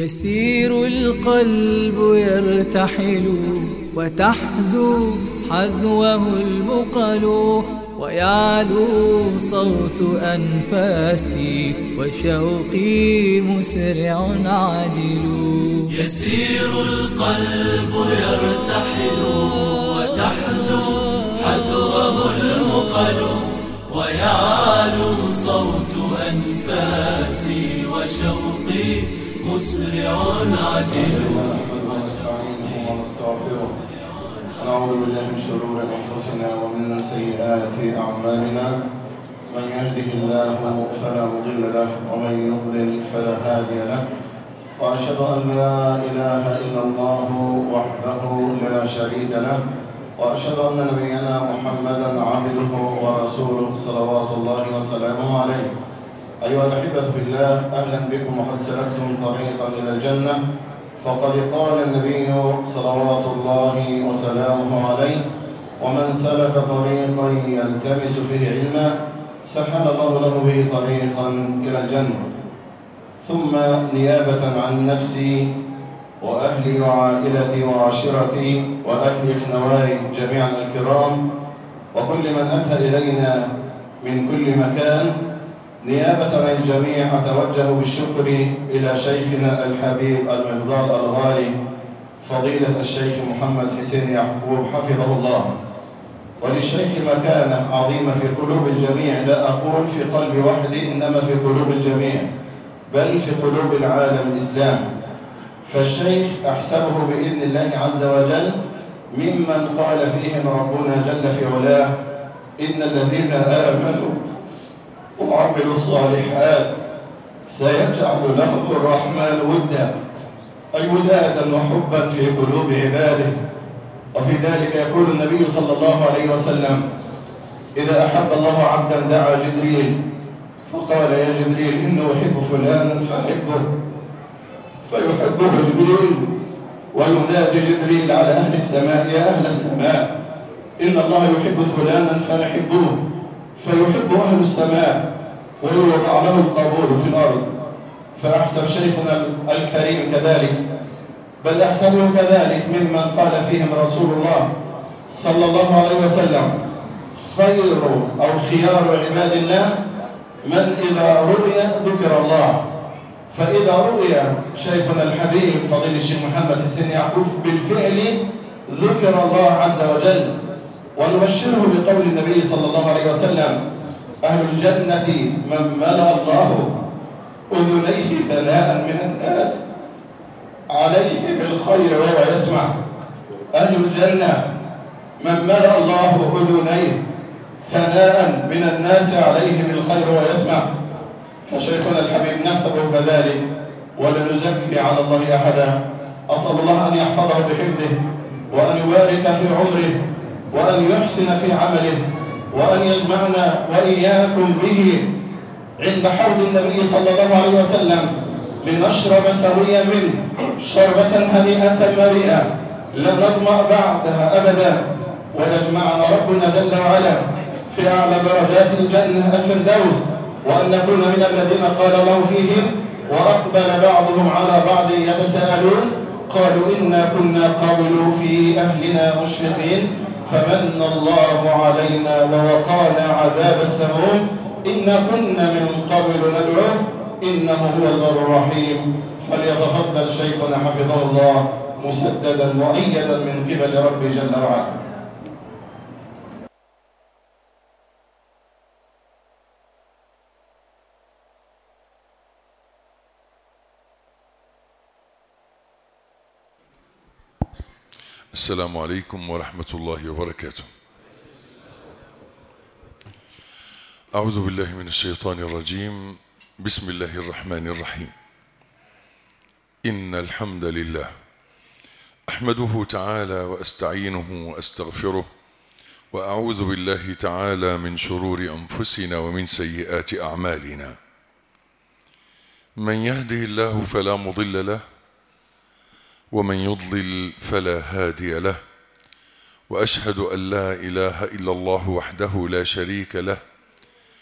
يسير القلب يرتحل وتحذو حذوه البقل ويعلو صوت أنفاسي وشوقي مسرع عاجل يسير القلب يرتحل وتحذو حذوه المقل ويعلو صوت أنفاسي وشوقي مسرع عجل ونعوذ بالله من شرور انفسنا ومن سيئات اعمالنا من يهده الله فلا مضل له ومن يضلل فلا هادي له واشهد ان لا اله الا الله وحده لا شريك له واشهد ان نبينا محمدا عبده ورسوله صلوات الله وسلامه عليه ايها الاحبه في الله اهلا بكم وقد سلكتم طريقا الى الجنه فقد قال النبي صلوات الله وسلامه عليه ومن سلك طريقا يلتمس فيه علما سهل الله له به طريقا الى الجنه ثم نيابه عن نفسي واهلي وعائلتي وعشيرتي واهلي في نواري جميعا الكرام وكل من اتى الينا من كل مكان نيابة عن الجميع أتوجه بالشكر إلى شيخنا الحبيب المفضال الغالي فضيلة الشيخ محمد حسين يعقوب حفظه الله وللشيخ مكانة عظيمة في قلوب الجميع لا أقول في قلب وحدي إنما في قلوب الجميع بل في قلوب العالم الإسلام فالشيخ أحسبه بإذن الله عز وجل ممن قال فيهم ربنا جل في علاه إن الذين آمنوا وعملوا الصالحات سيجعل لهم الرحمن ودا أي ودادا وحبا في قلوب عباده وفي ذلك يقول النبي صلى الله عليه وسلم إذا أحب الله عبدا دعا جبريل فقال يا جبريل إنه أحب فلانا فأحبه فيحبه جبريل وينادي جبريل على أهل السماء يا أهل السماء إن الله يحب فلانا فأحبوه فيحب أهل السماء ويوضع له القبول في الأرض فأحسب شيخنا الكريم كذلك بل أحسبه كذلك ممن قال فيهم رسول الله صلى الله عليه وسلم خير أو خيار عباد الله من إذا رؤي ذكر الله فإذا رؤي شيخنا الحبيب فضيل الشيخ محمد حسين يعقوب بالفعل ذكر الله عز وجل ونبشره بقول النبي صلى الله عليه وسلم أهل الجنة من ملأ الله أذنيه ثناء من الناس عليه بالخير وهو يسمع أهل الجنة من ملأ الله أذنيه ثناء من الناس عليه بالخير وهو يسمع فشيخنا الحبيب نحسبه كذلك ولا نزكي على الله أحدا أسأل الله أن يحفظه بحفظه وأن يبارك في عمره وأن يحسن في عمله وأن يجمعنا وإياكم به عند حوض النبي صلى الله عليه وسلم لنشرب سويا منه شربة هنيئة مريئة لا نظمأ بعدها أبدا ويجمعنا ربنا جل وعلا في أعلى درجات الجنة الفردوس وأن نكون من الذين قال الله فيهم وأقبل بعضهم على بعض يتساءلون قالوا إنا كنا قبل في أهلنا مشفقين فمن الله علينا ووقانا عذاب السموم إنا كنا من قبل ندعوه إنه هو البر الرحيم فليتفضل شيخنا حفظه الله مسددا مؤيدا من قبل ربي جل وعلا السلام عليكم ورحمة الله وبركاته أعوذ بالله من الشيطان الرجيم بسم الله الرحمن الرحيم إن الحمد لله أحمده تعالى وأستعينه وأستغفره وأعوذ بالله تعالى من شرور أنفسنا ومن سيئات أعمالنا من يهده الله فلا مضل له ومن يضلل فلا هادي له واشهد ان لا اله الا الله وحده لا شريك له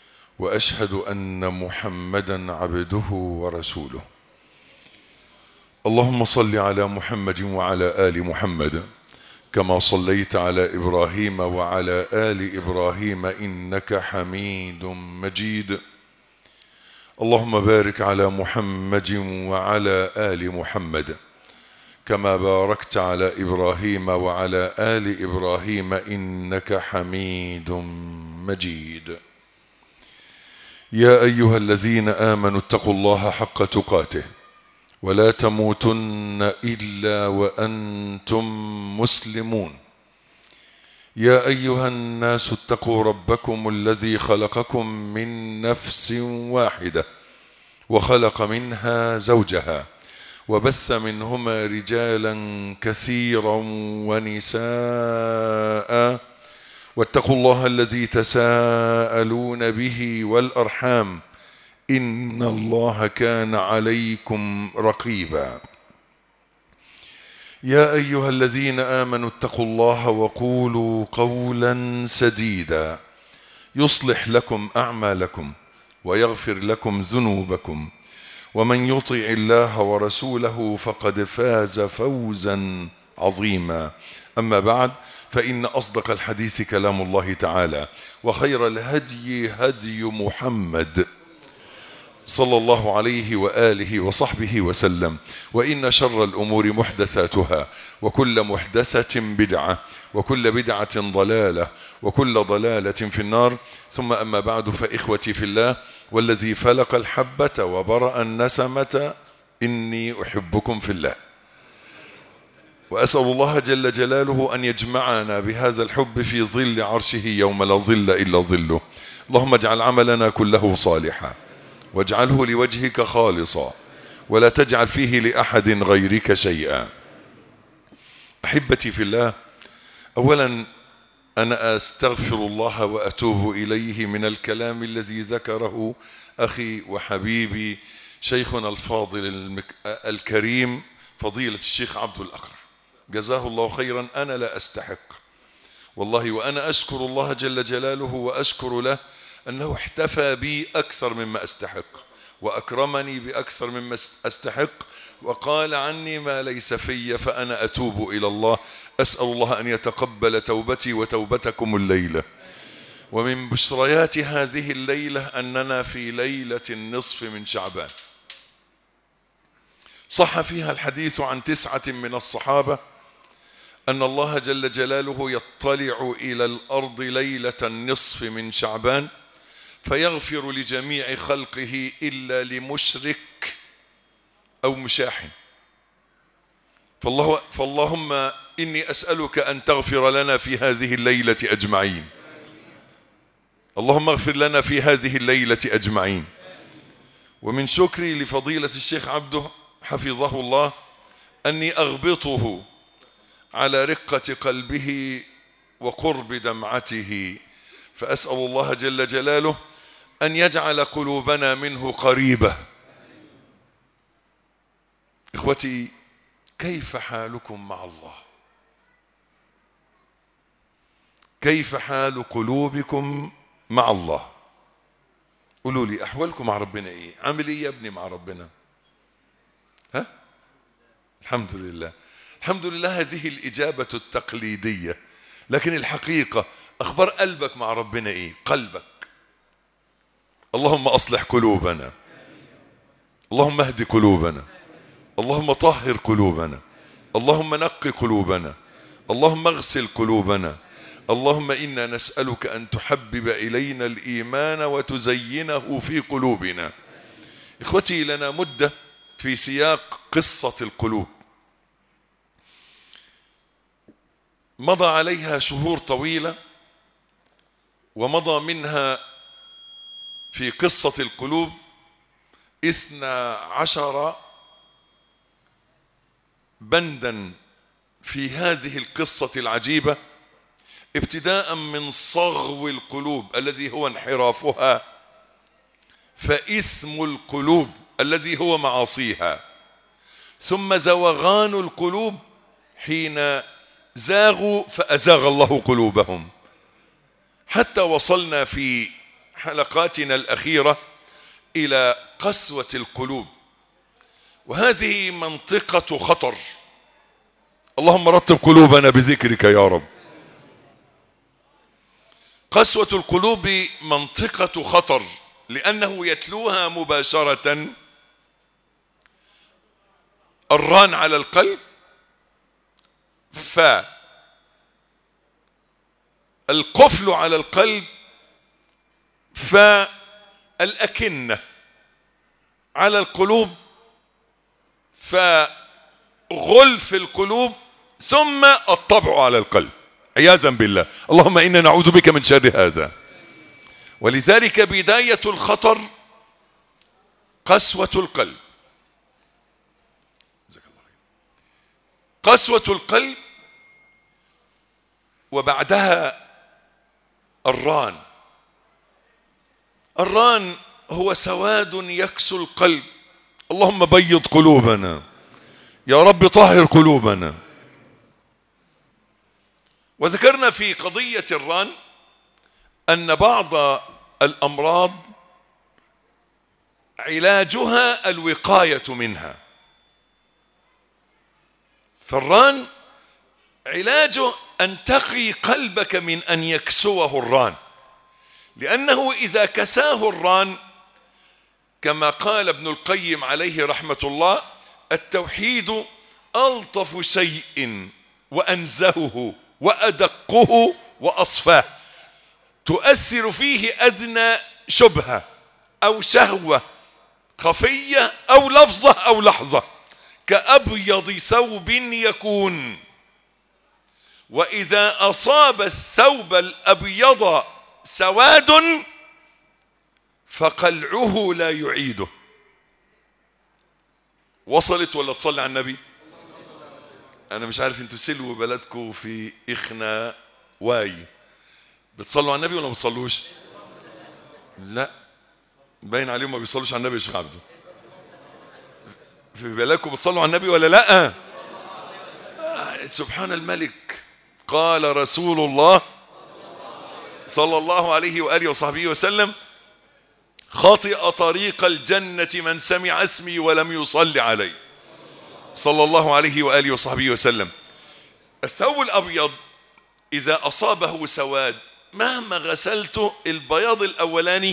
واشهد ان محمدا عبده ورسوله اللهم صل على محمد وعلى ال محمد كما صليت على ابراهيم وعلى ال ابراهيم انك حميد مجيد اللهم بارك على محمد وعلى ال محمد كما باركت على ابراهيم وعلى ال ابراهيم انك حميد مجيد يا ايها الذين امنوا اتقوا الله حق تقاته ولا تموتن الا وانتم مسلمون يا ايها الناس اتقوا ربكم الذي خلقكم من نفس واحده وخلق منها زوجها وبث منهما رجالا كثيرا ونساء واتقوا الله الذي تساءلون به والارحام ان الله كان عليكم رقيبا يا ايها الذين امنوا اتقوا الله وقولوا قولا سديدا يصلح لكم اعمالكم ويغفر لكم ذنوبكم ومن يطع الله ورسوله فقد فاز فوزا عظيما اما بعد فان اصدق الحديث كلام الله تعالى وخير الهدي هدي محمد صلى الله عليه واله وصحبه وسلم وان شر الامور محدثاتها وكل محدثه بدعه وكل بدعه ضلاله وكل ضلاله في النار ثم اما بعد فاخوتي في الله والذي فلق الحبه وبرا النسمه اني احبكم في الله واسال الله جل جلاله ان يجمعنا بهذا الحب في ظل عرشه يوم لا ظل الا ظله اللهم اجعل عملنا كله صالحا واجعله لوجهك خالصا ولا تجعل فيه لاحد غيرك شيئا احبتي في الله اولا انا استغفر الله واتوب اليه من الكلام الذي ذكره اخي وحبيبي شيخنا الفاضل المك... الكريم فضيله الشيخ عبد الاقرع جزاه الله خيرا انا لا استحق والله وانا اشكر الله جل جلاله واشكر له انه احتفى بي اكثر مما استحق واكرمني باكثر مما استحق وقال عني ما ليس في فانا اتوب الى الله اسال الله ان يتقبل توبتي وتوبتكم الليله ومن بشريات هذه الليله اننا في ليله النصف من شعبان صح فيها الحديث عن تسعه من الصحابه ان الله جل جلاله يطلع الى الارض ليله النصف من شعبان فيغفر لجميع خلقه الا لمشرك او مشاحن فالله فاللهم اني اسالك ان تغفر لنا في هذه الليله اجمعين اللهم اغفر لنا في هذه الليله اجمعين ومن شكري لفضيله الشيخ عبده حفظه الله اني اغبطه على رقه قلبه وقرب دمعته فاسال الله جل جلاله ان يجعل قلوبنا منه قريبه اخوتي كيف حالكم مع الله كيف حال قلوبكم مع الله قولوا لي احوالكم مع ربنا ايه عامل ايه يا ابني مع ربنا ها الحمد لله الحمد لله هذه الاجابه التقليديه لكن الحقيقه اخبار قلبك مع ربنا ايه قلبك اللهم اصلح قلوبنا اللهم اهد قلوبنا اللهم طهر قلوبنا اللهم نق قلوبنا اللهم اغسل قلوبنا اللهم انا نسالك ان تحبب الينا الايمان وتزينه في قلوبنا اخوتي لنا مده في سياق قصه القلوب مضى عليها شهور طويله ومضى منها في قصة القلوب اثنا عشر بندا في هذه القصة العجيبة ابتداء من صغو القلوب الذي هو انحرافها فإثم القلوب الذي هو معاصيها ثم زوغان القلوب حين زاغوا فأزاغ الله قلوبهم حتى وصلنا في حلقاتنا الأخيرة إلى قسوة القلوب وهذه منطقة خطر اللهم رتب قلوبنا بذكرك يا رب قسوة القلوب منطقة خطر لأنه يتلوها مباشرة الران على القلب فالقفل على القلب فالأكنة على القلوب فغلف القلوب ثم الطبع على القلب عياذا بالله اللهم إنا نعوذ بك من شر هذا ولذلك بداية الخطر قسوة القلب جزاك الله خير. قسوة القلب وبعدها الران الران هو سواد يكسو القلب اللهم بيض قلوبنا يا رب طهر قلوبنا وذكرنا في قضية الران أن بعض الأمراض علاجها الوقاية منها فالران علاجه أن تقي قلبك من أن يكسوه الران لأنه إذا كساه الران كما قال ابن القيم عليه رحمة الله التوحيد ألطف شيء وأنزهه وأدقه وأصفاه تؤثر فيه أدنى شبهة أو شهوة خفية أو لفظة أو لحظة كأبيض ثوب يكون وإذا أصاب الثوب الأبيض سواد فقلعه لا يعيده وصلت ولا تصلي على النبي انا مش عارف انتوا سلوا بلدكم في اخنا واي بتصلوا على النبي ولا ما بتصلوش لا باين عليهم ما بيصلوش على النبي يا شيخ عبده في بلادكم بتصلوا على النبي ولا لا آه، سبحان الملك قال رسول الله صلى الله عليه واله وصحبه وسلم خطئ طريق الجنة من سمع اسمي ولم يصلي علي صلى الله عليه وآله وصحبه وسلم الثوب الأبيض إذا أصابه سواد مهما غسلته البياض الأولاني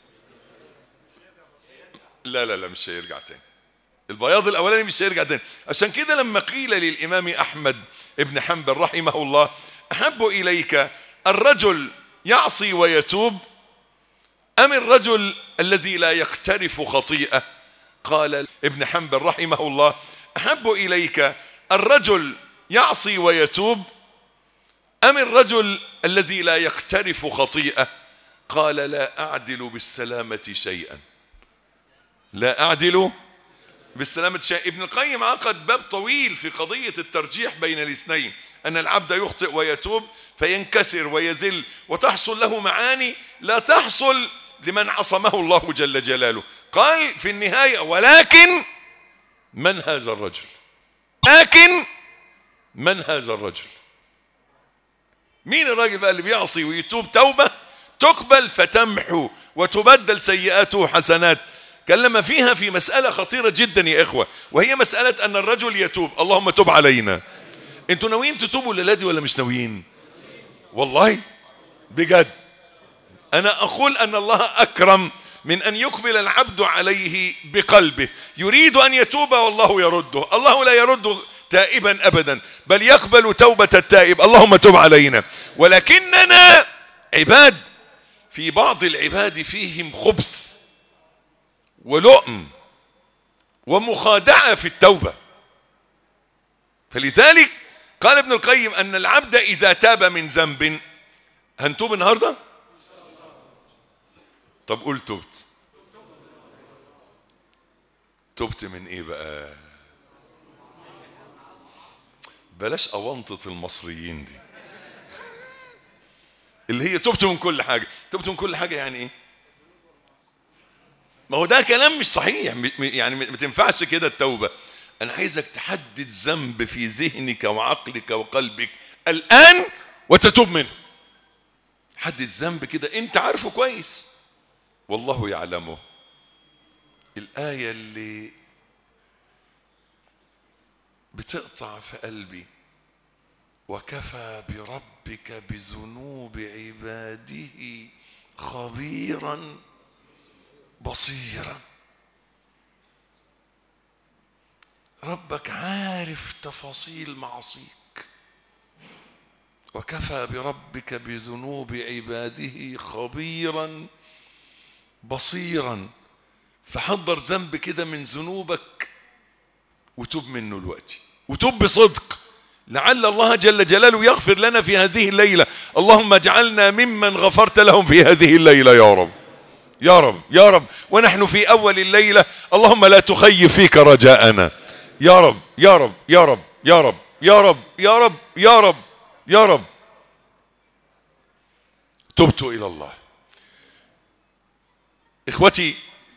لا لا لا مش هيرجع تاني البياض الأولاني مش هيرجع تاني عشان كده لما قيل للإمام أحمد ابن حنبل رحمه الله أحب إليك الرجل يعصي ويتوب أم الرجل الذي لا يقترف خطيئة قال ابن حنبل رحمه الله أحب إليك الرجل يعصي ويتوب أم الرجل الذي لا يقترف خطيئة قال لا أعدل بالسلامة شيئا لا أعدل بالسلامة شيئا ابن القيم عقد باب طويل في قضية الترجيح بين الاثنين أن العبد يخطئ ويتوب فينكسر ويذل وتحصل له معاني لا تحصل لمن عصمه الله جل جلاله قال في النهاية ولكن من هذا الرجل لكن من هذا الرجل مين الراجل بقى اللي بيعصي ويتوب توبة تقبل فتمحو وتبدل سيئاته حسنات كلم فيها في مسألة خطيرة جدا يا إخوة وهي مسألة أن الرجل يتوب اللهم تب علينا انتوا ناويين تتوبوا للادي ولا مش ناويين والله بجد أنا أقول أن الله أكرم من أن يقبل العبد عليه بقلبه يريد أن يتوب والله يرده الله لا يرد تائبا أبدا بل يقبل توبة التائب اللهم تب علينا ولكننا عباد في بعض العباد فيهم خبث ولؤم ومخادعة في التوبة فلذلك قال ابن القيم أن العبد إذا تاب من ذنب هنتوب النهارده طب قول تبت تبت من ايه بقى بلاش أونطة المصريين دي اللي هي تبت من كل حاجة تبت من كل حاجة يعني ايه ما هو ده كلام مش صحيح م- م- يعني ما تنفعش كده التوبة أنا عايزك تحدد ذنب في ذهنك وعقلك وقلبك الآن وتتوب منه حدد ذنب كده أنت عارفه كويس والله يعلمه الآية اللي بتقطع في قلبي وكفى بربك بذنوب عباده خبيرا بصيرا ربك عارف تفاصيل معصيك وكفى بربك بذنوب عباده خبيرا بصيرا فحضر ذنب كده من ذنوبك وتوب منه الوقت وتوب بصدق لعل الله جل جلاله يغفر لنا في هذه الليلة اللهم اجعلنا ممن غفرت لهم في هذه الليلة يا رب يا رب يا رب ونحن في أول الليلة اللهم لا تخيب فيك رجاءنا يا رب يا رب يا رب يا رب يا رب يا رب يا رب يا رب تبت إلى الله إخوتي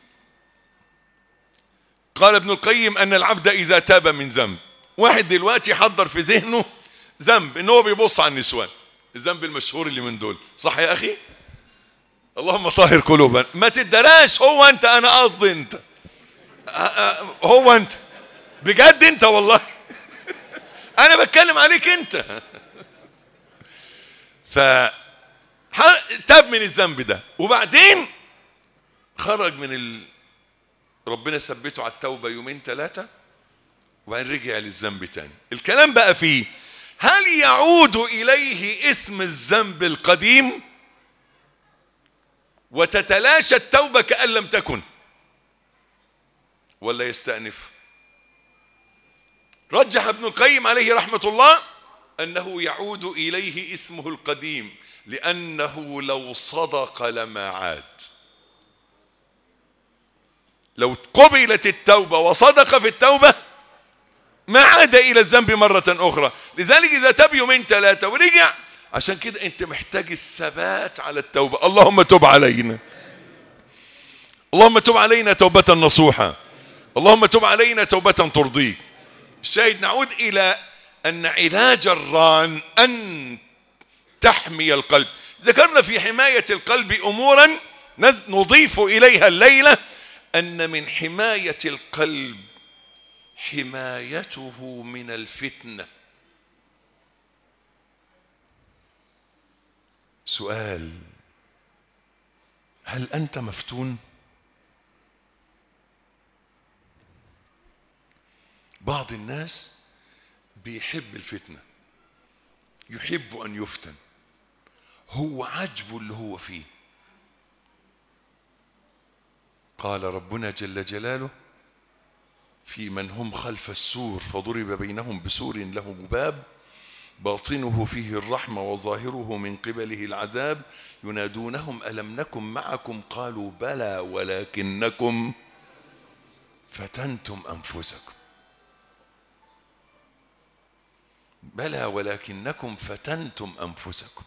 قال ابن القيم أن العبد إذا تاب من ذنب واحد دلوقتي حضر في ذهنه ذنب ان هو بيبص على النسوان الذنب المشهور اللي من دول صح يا اخي اللهم طهر قلوبنا ما تدراش هو انت انا قصدي انت هو انت بجد انت والله انا بتكلم عليك انت ف تاب من الذنب ده وبعدين خرج من ال... ربنا ثبته على التوبه يومين ثلاثه وبعدين رجع للذنب تاني الكلام بقى فيه هل يعود إليه اسم الذنب القديم وتتلاشى التوبة كأن لم تكن ولا يستأنف رجح ابن القيم عليه رحمة الله أنه يعود إليه اسمه القديم لأنه لو صدق لما عاد لو قبلت التوبة وصدق في التوبة ما عاد الى الذنب مرة اخرى لذلك اذا تاب يومين ثلاثة ورجع عشان كده انت محتاج الثبات على التوبة اللهم تب علينا اللهم تب علينا توبة نصوحة اللهم تب علينا توبة ترضيك الشاهد نعود الى ان علاج الران ان تحمي القلب ذكرنا في حماية القلب امورا نضيف اليها الليلة ان من حماية القلب حمايته من الفتنة سؤال هل أنت مفتون؟ بعض الناس بيحب الفتنة يحب أن يفتن هو عجب اللي هو فيه قال ربنا جل جلاله في من هم خلف السور فضرب بينهم بسور له باب باطنه فيه الرحمة وظاهره من قبله العذاب ينادونهم ألم نكن معكم قالوا بلى ولكنكم فتنتم أنفسكم بلى ولكنكم فتنتم أنفسكم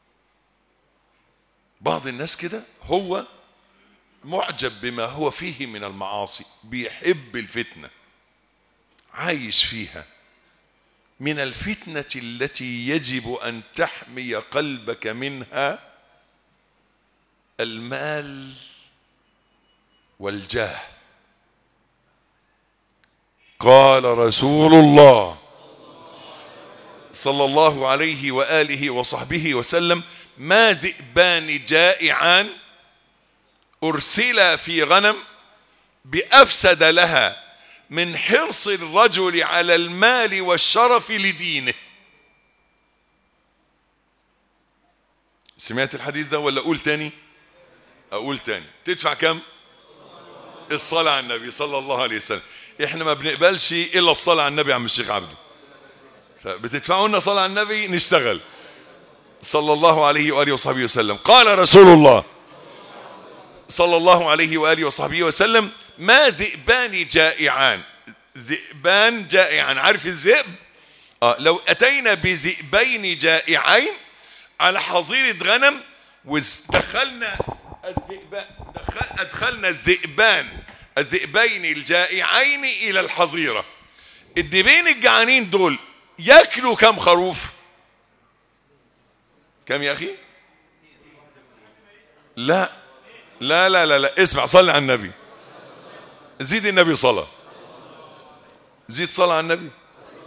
بعض الناس كده هو معجب بما هو فيه من المعاصي بيحب الفتنة عايش فيها من الفتنة التي يجب أن تحمي قلبك منها المال والجاه قال رسول الله صلى الله عليه وآله وصحبه وسلم ما ذئبان جائعان أرسلا في غنم بأفسد لها من حرص الرجل على المال والشرف لدينه سمعت الحديث ده ولا أقول تاني أقول تاني تدفع كم الصلاة على النبي صلى الله عليه وسلم احنا ما بنقبلش إلا الصلاة على النبي يا عم الشيخ عبده بتدفعوا لنا صلاة على النبي نشتغل صلى الله عليه وآله وصحبه وسلم قال رسول الله صلى الله عليه وآله وصحبه وسلم ما ذئبان جائعان ذئبان جائعان عارف الذئب آه لو أتينا بذئبين جائعين على حظيرة غنم ودخلنا الذئبان دخل أدخلنا الذئبان الذئبين الجائعين إلى الحظيرة الذئبين الجعانين دول ياكلوا كم خروف كم يا أخي لا لا لا لا لا اسمع صلي على النبي زيد النبي صلاة زيد صلاة على النبي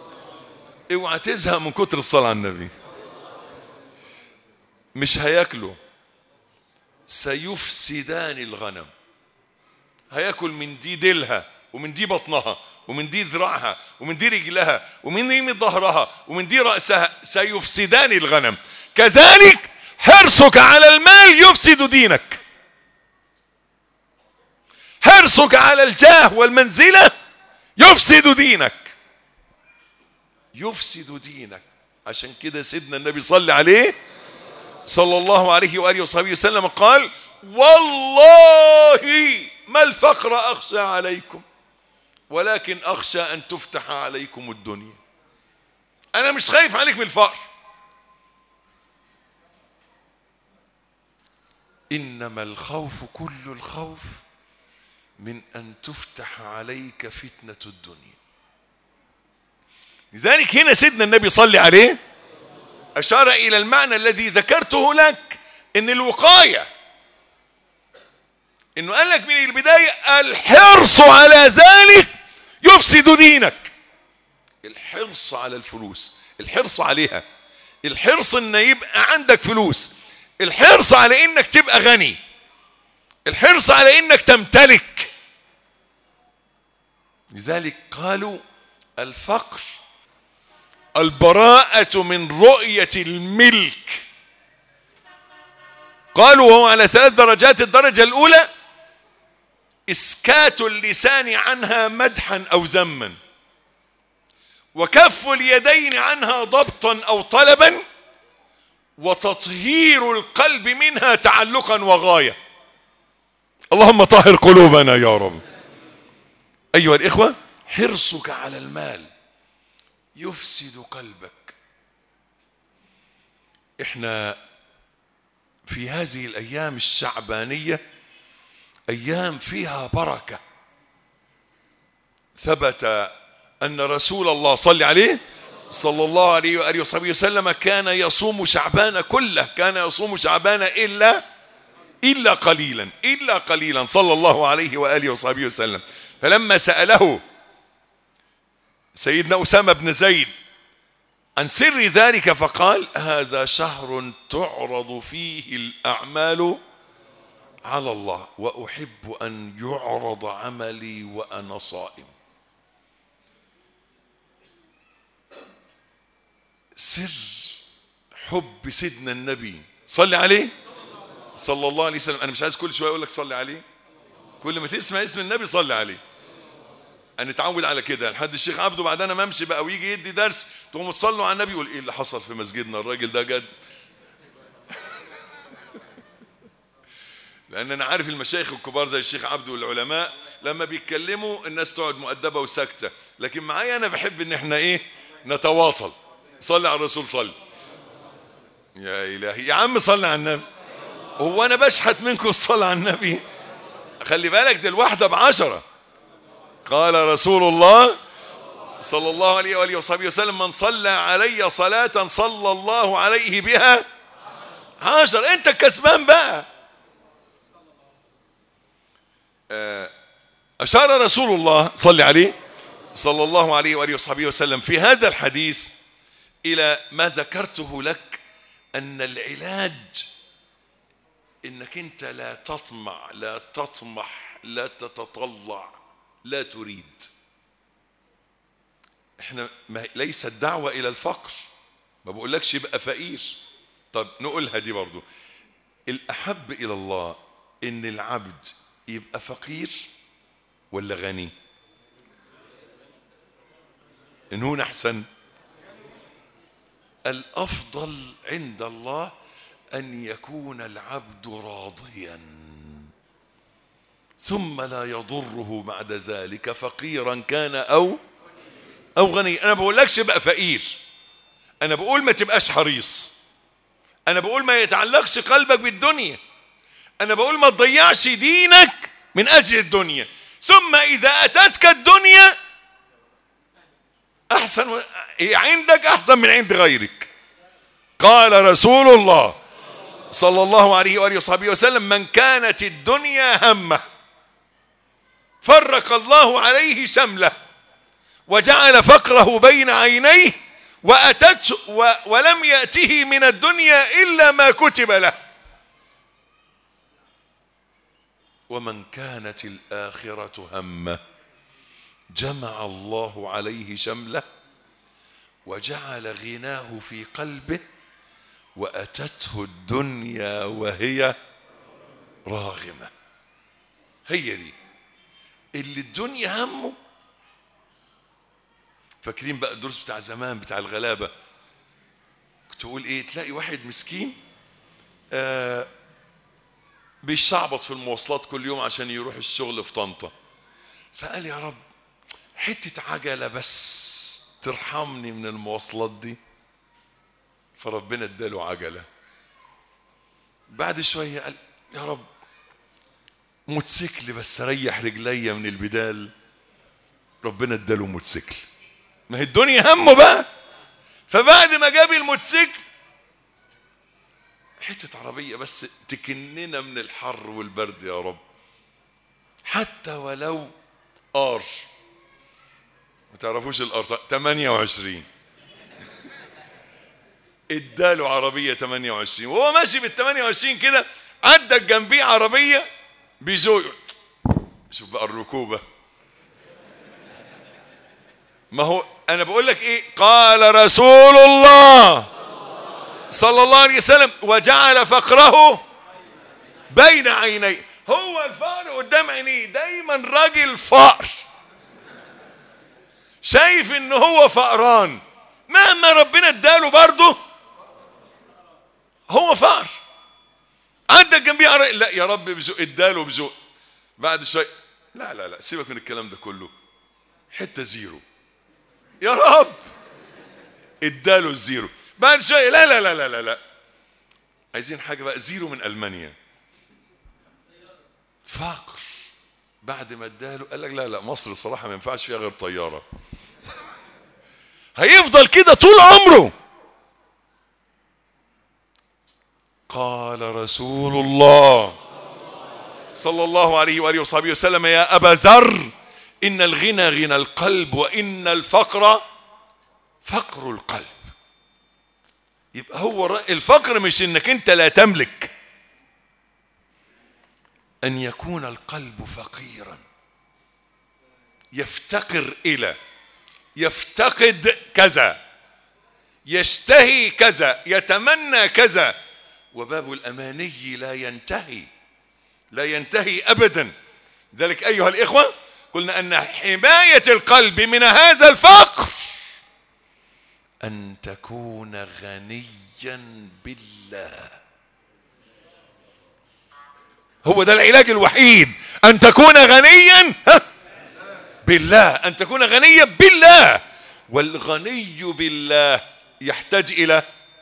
اوعى تزهق من كتر الصلاة على النبي مش هياكلوا سيفسدان الغنم هياكل من دي ديلها ومن دي بطنها ومن دي ذراعها ومن دي رجلها ومن دي من ظهرها ومن دي رأسها سيفسدان الغنم كذلك حرصك على المال يفسد دينك حرصك على الجاه والمنزلة يفسد دينك يفسد دينك عشان كده سيدنا النبي صلى عليه صلى الله عليه وآله وصحبه وسلم قال والله ما الفقر أخشى عليكم ولكن أخشى أن تفتح عليكم الدنيا أنا مش خايف عليك من الفقر إنما الخوف كل الخوف من أن تفتح عليك فتنة الدنيا لذلك هنا سيدنا النبي صلى عليه أشار إلى المعنى الذي ذكرته لك إن الوقاية إنه قال لك من البداية الحرص على ذلك يفسد دينك الحرص على الفلوس الحرص عليها الحرص إن يبقى عندك فلوس الحرص على إنك تبقى غني الحرص على إنك تمتلك لذلك قالوا الفقر البراءة من رؤية الملك قالوا وهو على ثلاث درجات الدرجة الأولى إسكات اللسان عنها مدحا أو ذما وكف اليدين عنها ضبطا أو طلبا وتطهير القلب منها تعلقا وغاية اللهم طهر قلوبنا يا رب أيها الإخوة حرصك على المال يفسد قلبك احنا في هذه الايام الشعبانيه ايام فيها بركه ثبت ان رسول الله صلى عليه صلى الله عليه واله وصحبه وسلم كان يصوم شعبان كله كان يصوم شعبان الا الا قليلا الا قليلا صلى الله عليه واله وصحبه وسلم فلما ساله سيدنا أسامة بن زيد عن سر ذلك فقال هذا شهر تعرض فيه الأعمال على الله وأحب أن يعرض عملي وأنا صائم سر حب سيدنا النبي صلي عليه صلى الله عليه وسلم أنا مش عايز كل شوية أقول لك صلي عليه كل ما تسمع اسم النبي صلي عليه نتعود على كده لحد الشيخ عبده بعد انا ما امشي بقى ويجي يدي درس تقوموا تصلوا على النبي يقول ايه اللي حصل في مسجدنا الراجل ده جد لان انا عارف المشايخ الكبار زي الشيخ عبده والعلماء لما بيتكلموا الناس تقعد مؤدبه وساكته لكن معايا انا بحب ان احنا ايه نتواصل صلي على الرسول صلي يا الهي يا عم صلي على النبي هو انا بشحت منكم الصلاه على النبي خلي بالك دي الواحده بعشره قال رسول الله صلى الله عليه وآله وصحبه وسلم من صلى علي صلاة صلى الله عليه بها عشر انت الكسبان بقى أشار رسول الله صلى عليه صلى الله عليه وآله وصحبه وسلم في هذا الحديث إلى ما ذكرته لك أن العلاج إنك أنت لا تطمع لا تطمح لا تتطلع لا تريد احنا ما ليس الدعوة الى الفقر ما بقولكش يبقى فقير طب نقولها دي برضو الاحب الى الله ان العبد يبقى فقير ولا غني ان هون احسن الافضل عند الله ان يكون العبد راضيا ثم لا يضره بعد ذلك فقيرا كان او او غني انا بقولكش بقى فقير انا بقول ما تبقاش حريص انا بقول ما يتعلقش قلبك بالدنيا انا بقول ما تضيعش دينك من اجل الدنيا ثم اذا اتتك الدنيا احسن هي عندك احسن من عند غيرك قال رسول الله صلى الله عليه واله وصحبه وسلم من كانت الدنيا همه فرق الله عليه شمله وجعل فقره بين عينيه وأتته و ولم يأته من الدنيا إلا ما كتب له ومن كانت الآخرة همه جمع الله عليه شمله وجعل غناه في قلبه وأتته الدنيا وهي راغمة هي دي اللي الدنيا همه فاكرين بقى الدروس بتاع زمان بتاع الغلابة كنت أقول إيه تلاقي واحد مسكين آه بيشعبط في المواصلات كل يوم عشان يروح الشغل في طنطا فقال يا رب حتة عجلة بس ترحمني من المواصلات دي فربنا اداله عجلة بعد شوية قال يا رب موتوسيكل بس ريح رجليا من البدال ربنا اداله موتوسيكل ما هي الدنيا همه بقى فبعد ما جاب الموتوسيكل حتة عربية بس تكننا من الحر والبرد يا رب حتى ولو ار ما تعرفوش الار 28 اداله عربية 28 وهو ماشي بال 28 كده عدى جنبيه عربية بيزو شوف بقى الركوبة ما هو انا بقول لك ايه قال رسول الله صلى الله عليه وسلم وجعل فقره بين عينيه هو الفقر قدام عينيه دايما راجل فقر شايف ان هو فقران مهما ربنا اداله برضه هو فقر عندك جنبيه عرق لا يا رب بذوق اداله بذوق بعد شويه لا لا لا سيبك من الكلام ده كله حته زيرو يا رب اداله الزيرو بعد شويه لا لا لا لا لا لا عايزين حاجه بقى زيرو من المانيا فقر بعد ما اداله قال لك لا لا مصر الصراحه ما ينفعش فيها غير طياره هيفضل كده طول عمره قال رسول الله صلى الله عليه واله وصحبه وسلم يا ابا ذر ان الغنى غنى القلب وان الفقر فقر القلب يبقى هو الفقر مش انك انت لا تملك ان يكون القلب فقيرا يفتقر الى يفتقد كذا يشتهي كذا يتمنى كذا وباب الاماني لا ينتهي لا ينتهي ابدا ذلك ايها الاخوه قلنا ان حمايه القلب من هذا الفقر ان تكون غنيا بالله هو ده العلاج الوحيد ان تكون غنيا بالله ان تكون غنيا بالله والغني بالله يحتاج الى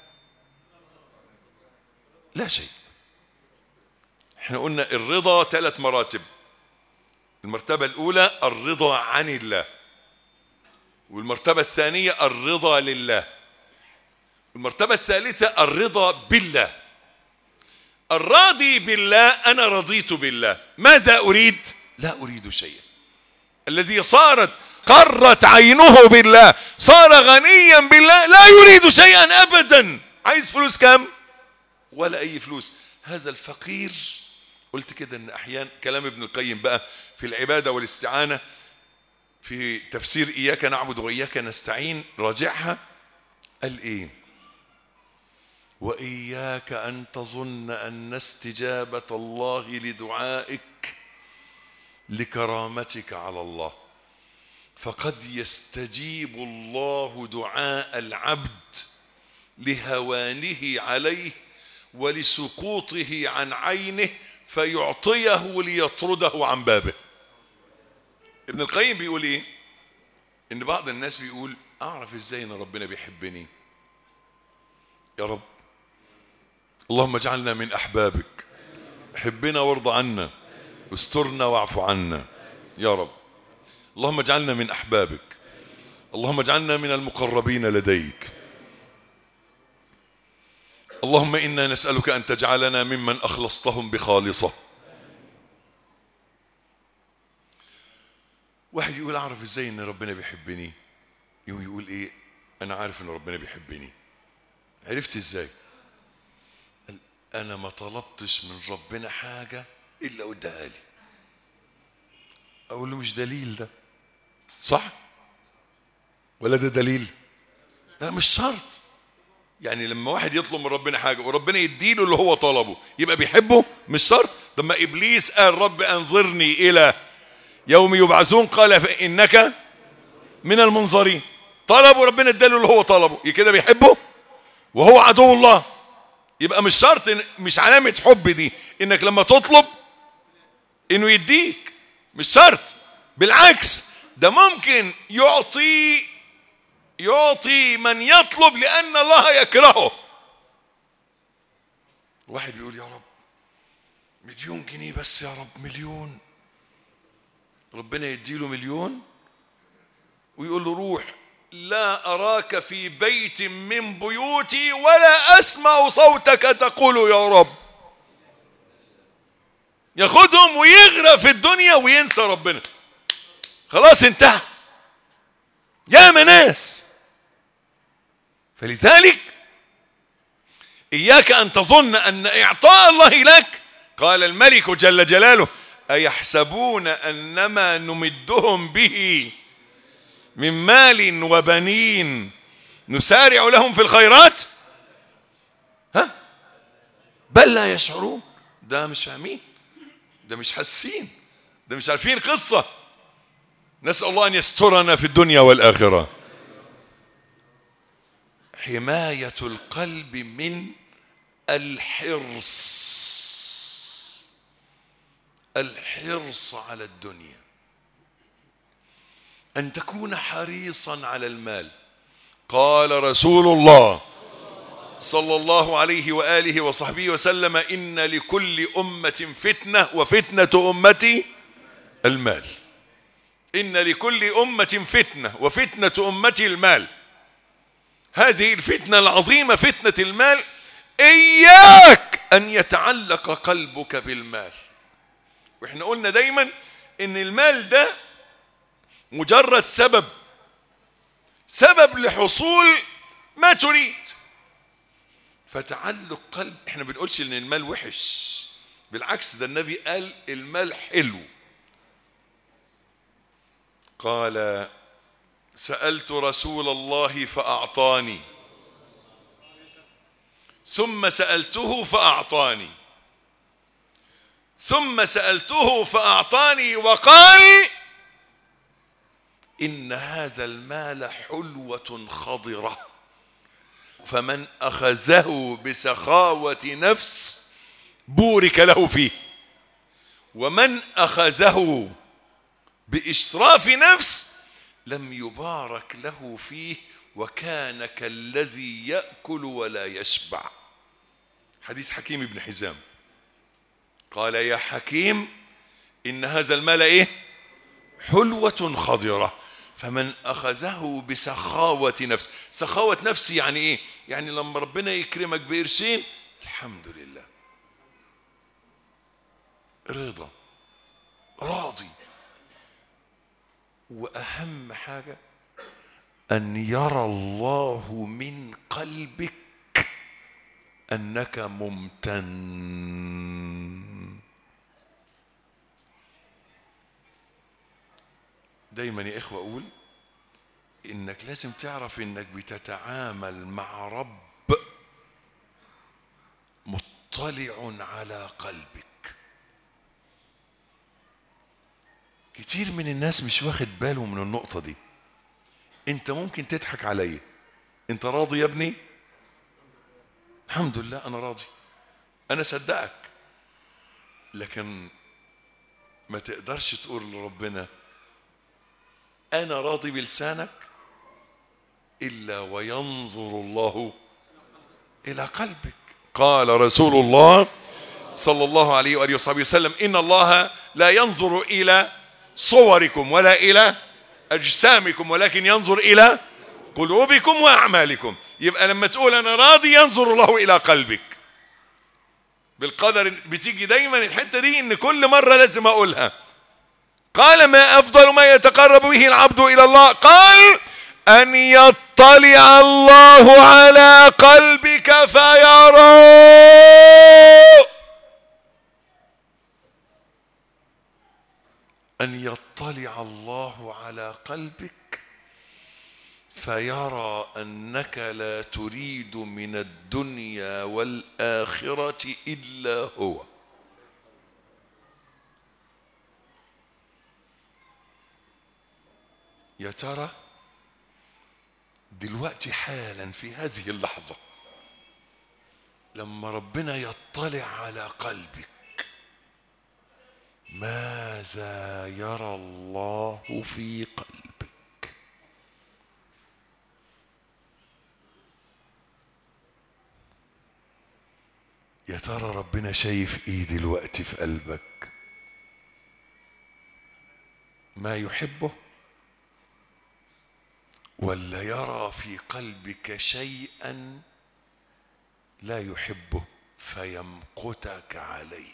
لا شيء احنا قلنا الرضا ثلاث مراتب المرتبة الأولى الرضا عن الله والمرتبة الثانية الرضا لله المرتبة الثالثة الرضا بالله الراضي بالله أنا رضيت بالله ماذا أريد؟ لا أريد شيئا الذي صارت قرت عينه بالله صار غنيا بالله لا يريد شيئا أبدا عايز فلوس كام؟ ولا أي فلوس هذا الفقير قلت كده ان احيانا كلام ابن القيم بقى في العباده والاستعانه في تفسير اياك نعبد واياك نستعين راجعها قال ايه واياك ان تظن ان استجابه الله لدعائك لكرامتك على الله فقد يستجيب الله دعاء العبد لهوانه عليه ولسقوطه عن عينه فيعطيه ليطرده عن بابه ابن القيم بيقول ايه ان بعض الناس بيقول اعرف ازاي ان ربنا بيحبني يا رب اللهم اجعلنا من احبابك حبنا وارض عنا استرنا واعف عنا يا رب اللهم اجعلنا من احبابك اللهم اجعلنا من المقربين لديك اللهم انا نسالك ان تجعلنا ممن اخلصتهم بخالصه واحد يقول اعرف ازاي ان ربنا بيحبني يقوم يقول ايه انا عارف ان ربنا بيحبني عرفت ازاي قال انا ما طلبتش من ربنا حاجه الا واداها لي اقول له مش دليل ده صح ولا ده دليل لا مش شرط يعني لما واحد يطلب من ربنا حاجه وربنا يديله اللي هو طلبه يبقى بيحبه مش شرط لما ابليس قال رب انظرني الى يوم يبعثون قال فانك من المنظرين طلبه ربنا اداله اللي هو طلبه يبقى كده بيحبه وهو عدو الله يبقى مش شرط إن- مش علامه حب دي انك لما تطلب انه يديك مش شرط بالعكس ده ممكن يعطي يعطي من يطلب لأن الله يكرهه واحد بيقول يا رب مليون جنيه بس يا رب مليون ربنا يديله مليون ويقول له روح لا أراك في بيت من بيوتي ولا أسمع صوتك تقول يا رب ياخدهم ويغرق في الدنيا وينسى ربنا خلاص انتهى يا ناس فلذلك إياك أن تظن أن إعطاء الله لك قال الملك جل جلاله أيحسبون أنما نمدهم به من مال وبنين نسارع لهم في الخيرات ها بل لا يشعرون ده مش فاهمين ده مش حاسين ده مش عارفين قصة نسأل الله أن يسترنا في الدنيا والآخرة حماية القلب من الحرص الحرص على الدنيا أن تكون حريصا على المال قال رسول الله صلى الله عليه وآله وصحبه وسلم إن لكل أمة فتنة وفتنة أمتي المال إن لكل أمة فتنة وفتنة أمتي المال هذه الفتنة العظيمة فتنة المال إياك أن يتعلق قلبك بالمال وإحنا قلنا دايما إن المال ده مجرد سبب سبب لحصول ما تريد فتعلق قلب احنا ما بنقولش ان المال وحش بالعكس ده النبي قال المال حلو قال سألت رسول الله فأعطاني ثم سألته فأعطاني ثم سألته فأعطاني وقال إن هذا المال حلوة خضرة فمن أخذه بسخاوة نفس بورك له فيه ومن أخذه بإشراف نفس لم يبارك له فيه وكان كالذي يأكل ولا يشبع حديث حكيم بن حزام قال يا حكيم إن هذا المال إيه حلوة خضرة فمن أخذه بسخاوة نفس سخاوة نفس يعني إيه يعني لما ربنا يكرمك بقرشين الحمد لله رضا راضي وأهم حاجة أن يرى الله من قلبك أنك ممتن دايما يا إخوة أقول إنك لازم تعرف إنك بتتعامل مع رب مطلع على قلبك كتير من الناس مش واخد باله من النقطة دي انت ممكن تضحك عليا انت راضي يا ابني الحمد لله انا راضي انا صدقك لكن ما تقدرش تقول لربنا انا راضي بلسانك الا وينظر الله الى قلبك قال رسول الله صلى الله عليه واله وصحبه وسلم ان الله لا ينظر الى صوركم ولا الى اجسامكم ولكن ينظر الى قلوبكم واعمالكم يبقى لما تقول انا راضي ينظر الله الى قلبك بالقدر بتيجي دايما الحته دي ان كل مره لازم اقولها قال ما افضل ما يتقرب به العبد الى الله قال ان يطلع الله على قلبك فيرى أن يطلع الله على قلبك فيرى أنك لا تريد من الدنيا والآخرة إلا هو يا ترى دلوقتي حالا في هذه اللحظة لما ربنا يطلع على قلبك ماذا يرى الله في قلبك يا ترى ربنا شايف ايه دلوقتي في قلبك ما يحبه ولا يرى في قلبك شيئا لا يحبه فيمقتك عليه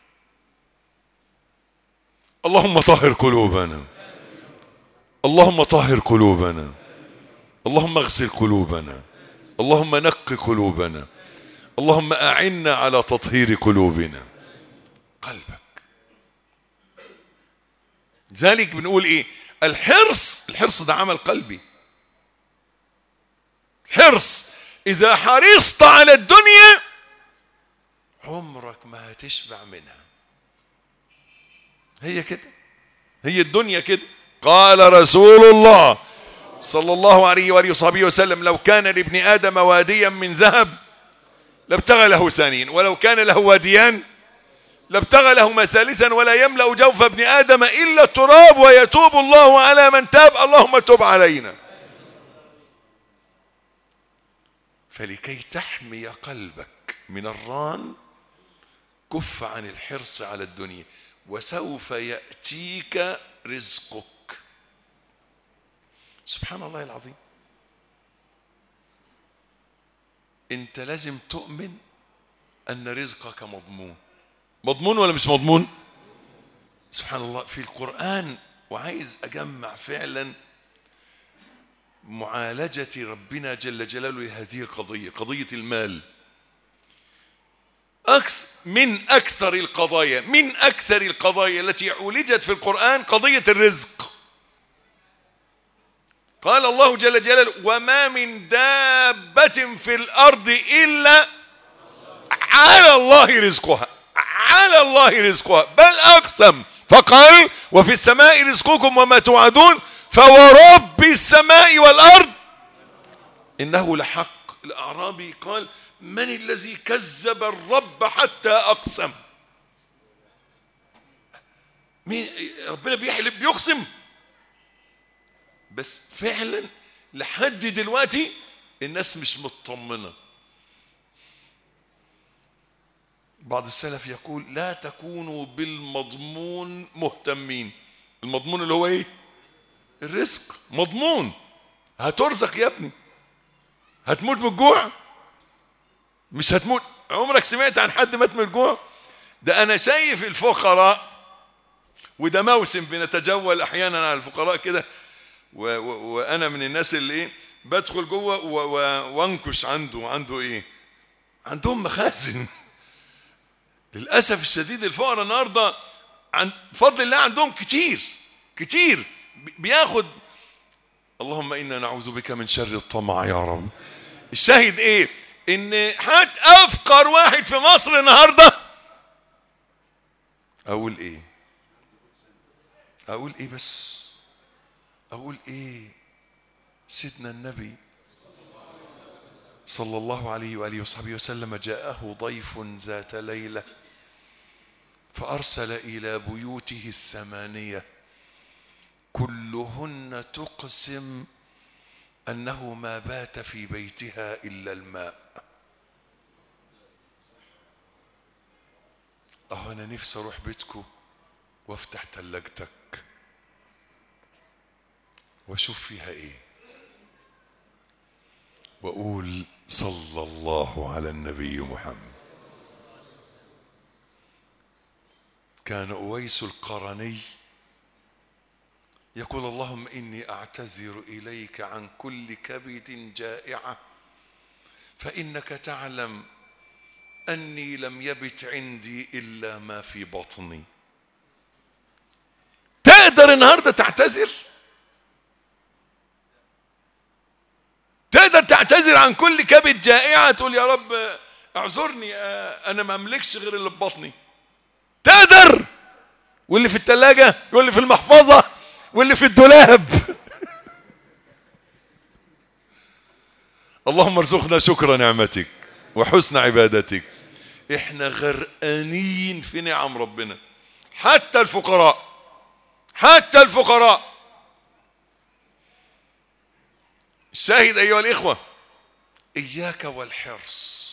اللهم طهر قلوبنا اللهم طهر قلوبنا اللهم اغسل قلوبنا اللهم نق قلوبنا اللهم اعنا على تطهير قلوبنا قلبك لذلك بنقول ايه الحرص الحرص ده عمل قلبي حرص اذا حرصت على الدنيا عمرك ما هتشبع منها هي كده هي الدنيا كده قال رسول الله صلى الله عليه واله وصحبه وسلم لو كان لابن ادم واديا من ذهب لابتغى له ثانيا ولو كان له واديان لابتغى لهما ثالثا ولا يملا جوف ابن ادم الا التراب ويتوب الله على من تاب اللهم تب علينا فلكي تحمي قلبك من الران كف عن الحرص على الدنيا وسوف ياتيك رزقك سبحان الله العظيم انت لازم تؤمن ان رزقك مضمون مضمون ولا مش مضمون سبحان الله في القران وعايز اجمع فعلا معالجه ربنا جل جلاله لهذه القضيه قضيه المال أكثر من أكثر القضايا من أكثر القضايا التي عولجت في القرآن قضية الرزق قال الله جل جلاله وما من دابة في الأرض إلا على الله رزقها على الله رزقها بل أقسم فقال وفي السماء رزقكم وما توعدون فورب السماء والأرض إنه لحق الأعرابي قال من الذي كذب الرب حتى أقسم مين ربنا بيحلف بيقسم بس فعلا لحد دلوقتي الناس مش مطمنه بعض السلف يقول لا تكونوا بالمضمون مهتمين المضمون اللي هو ايه الرزق مضمون هترزق يا ابني هتموت من الجوع مش هتموت عمرك سمعت عن حد مات من الجوع ده انا شايف الفقراء وده موسم بنتجول احيانا على الفقراء كده و- و- وانا من الناس اللي ايه بدخل جوه و- و- وانكش عنده عنده ايه عندهم مخازن للاسف الشديد الفقراء النهارده عن بفضل الله عندهم كتير كتير بي- بياخد اللهم انا نعوذ بك من شر الطمع يا رب الشاهد ايه ان حتى افقر واحد في مصر النهارده اقول ايه اقول ايه بس اقول ايه سيدنا النبي صلى الله عليه واله وصحبه وسلم جاءه ضيف ذات ليله فارسل الى بيوته الثمانيه كلهن تقسم انه ما بات في بيتها الا الماء اه انا نفسي اروح بيتكم وافتح تلاجتك واشوف فيها ايه واقول صلى الله على النبي محمد كان اويس القرني يقول اللهم إني أعتذر إليك عن كل كبد جائعة فإنك تعلم أني لم يبت عندي إلا ما في بطني تقدر النهاردة تعتذر تقدر تعتذر عن كل كبد جائعة تقول يا رب اعذرني آه، أنا ما أملكش غير اللي في بطني تقدر واللي في الثلاجة واللي في المحفظة واللي في الدولاب اللهم ارزقنا شكر نعمتك وحسن عبادتك احنا غرقانين في نعم ربنا حتى الفقراء حتى الفقراء الشاهد ايها الاخوه اياك والحرص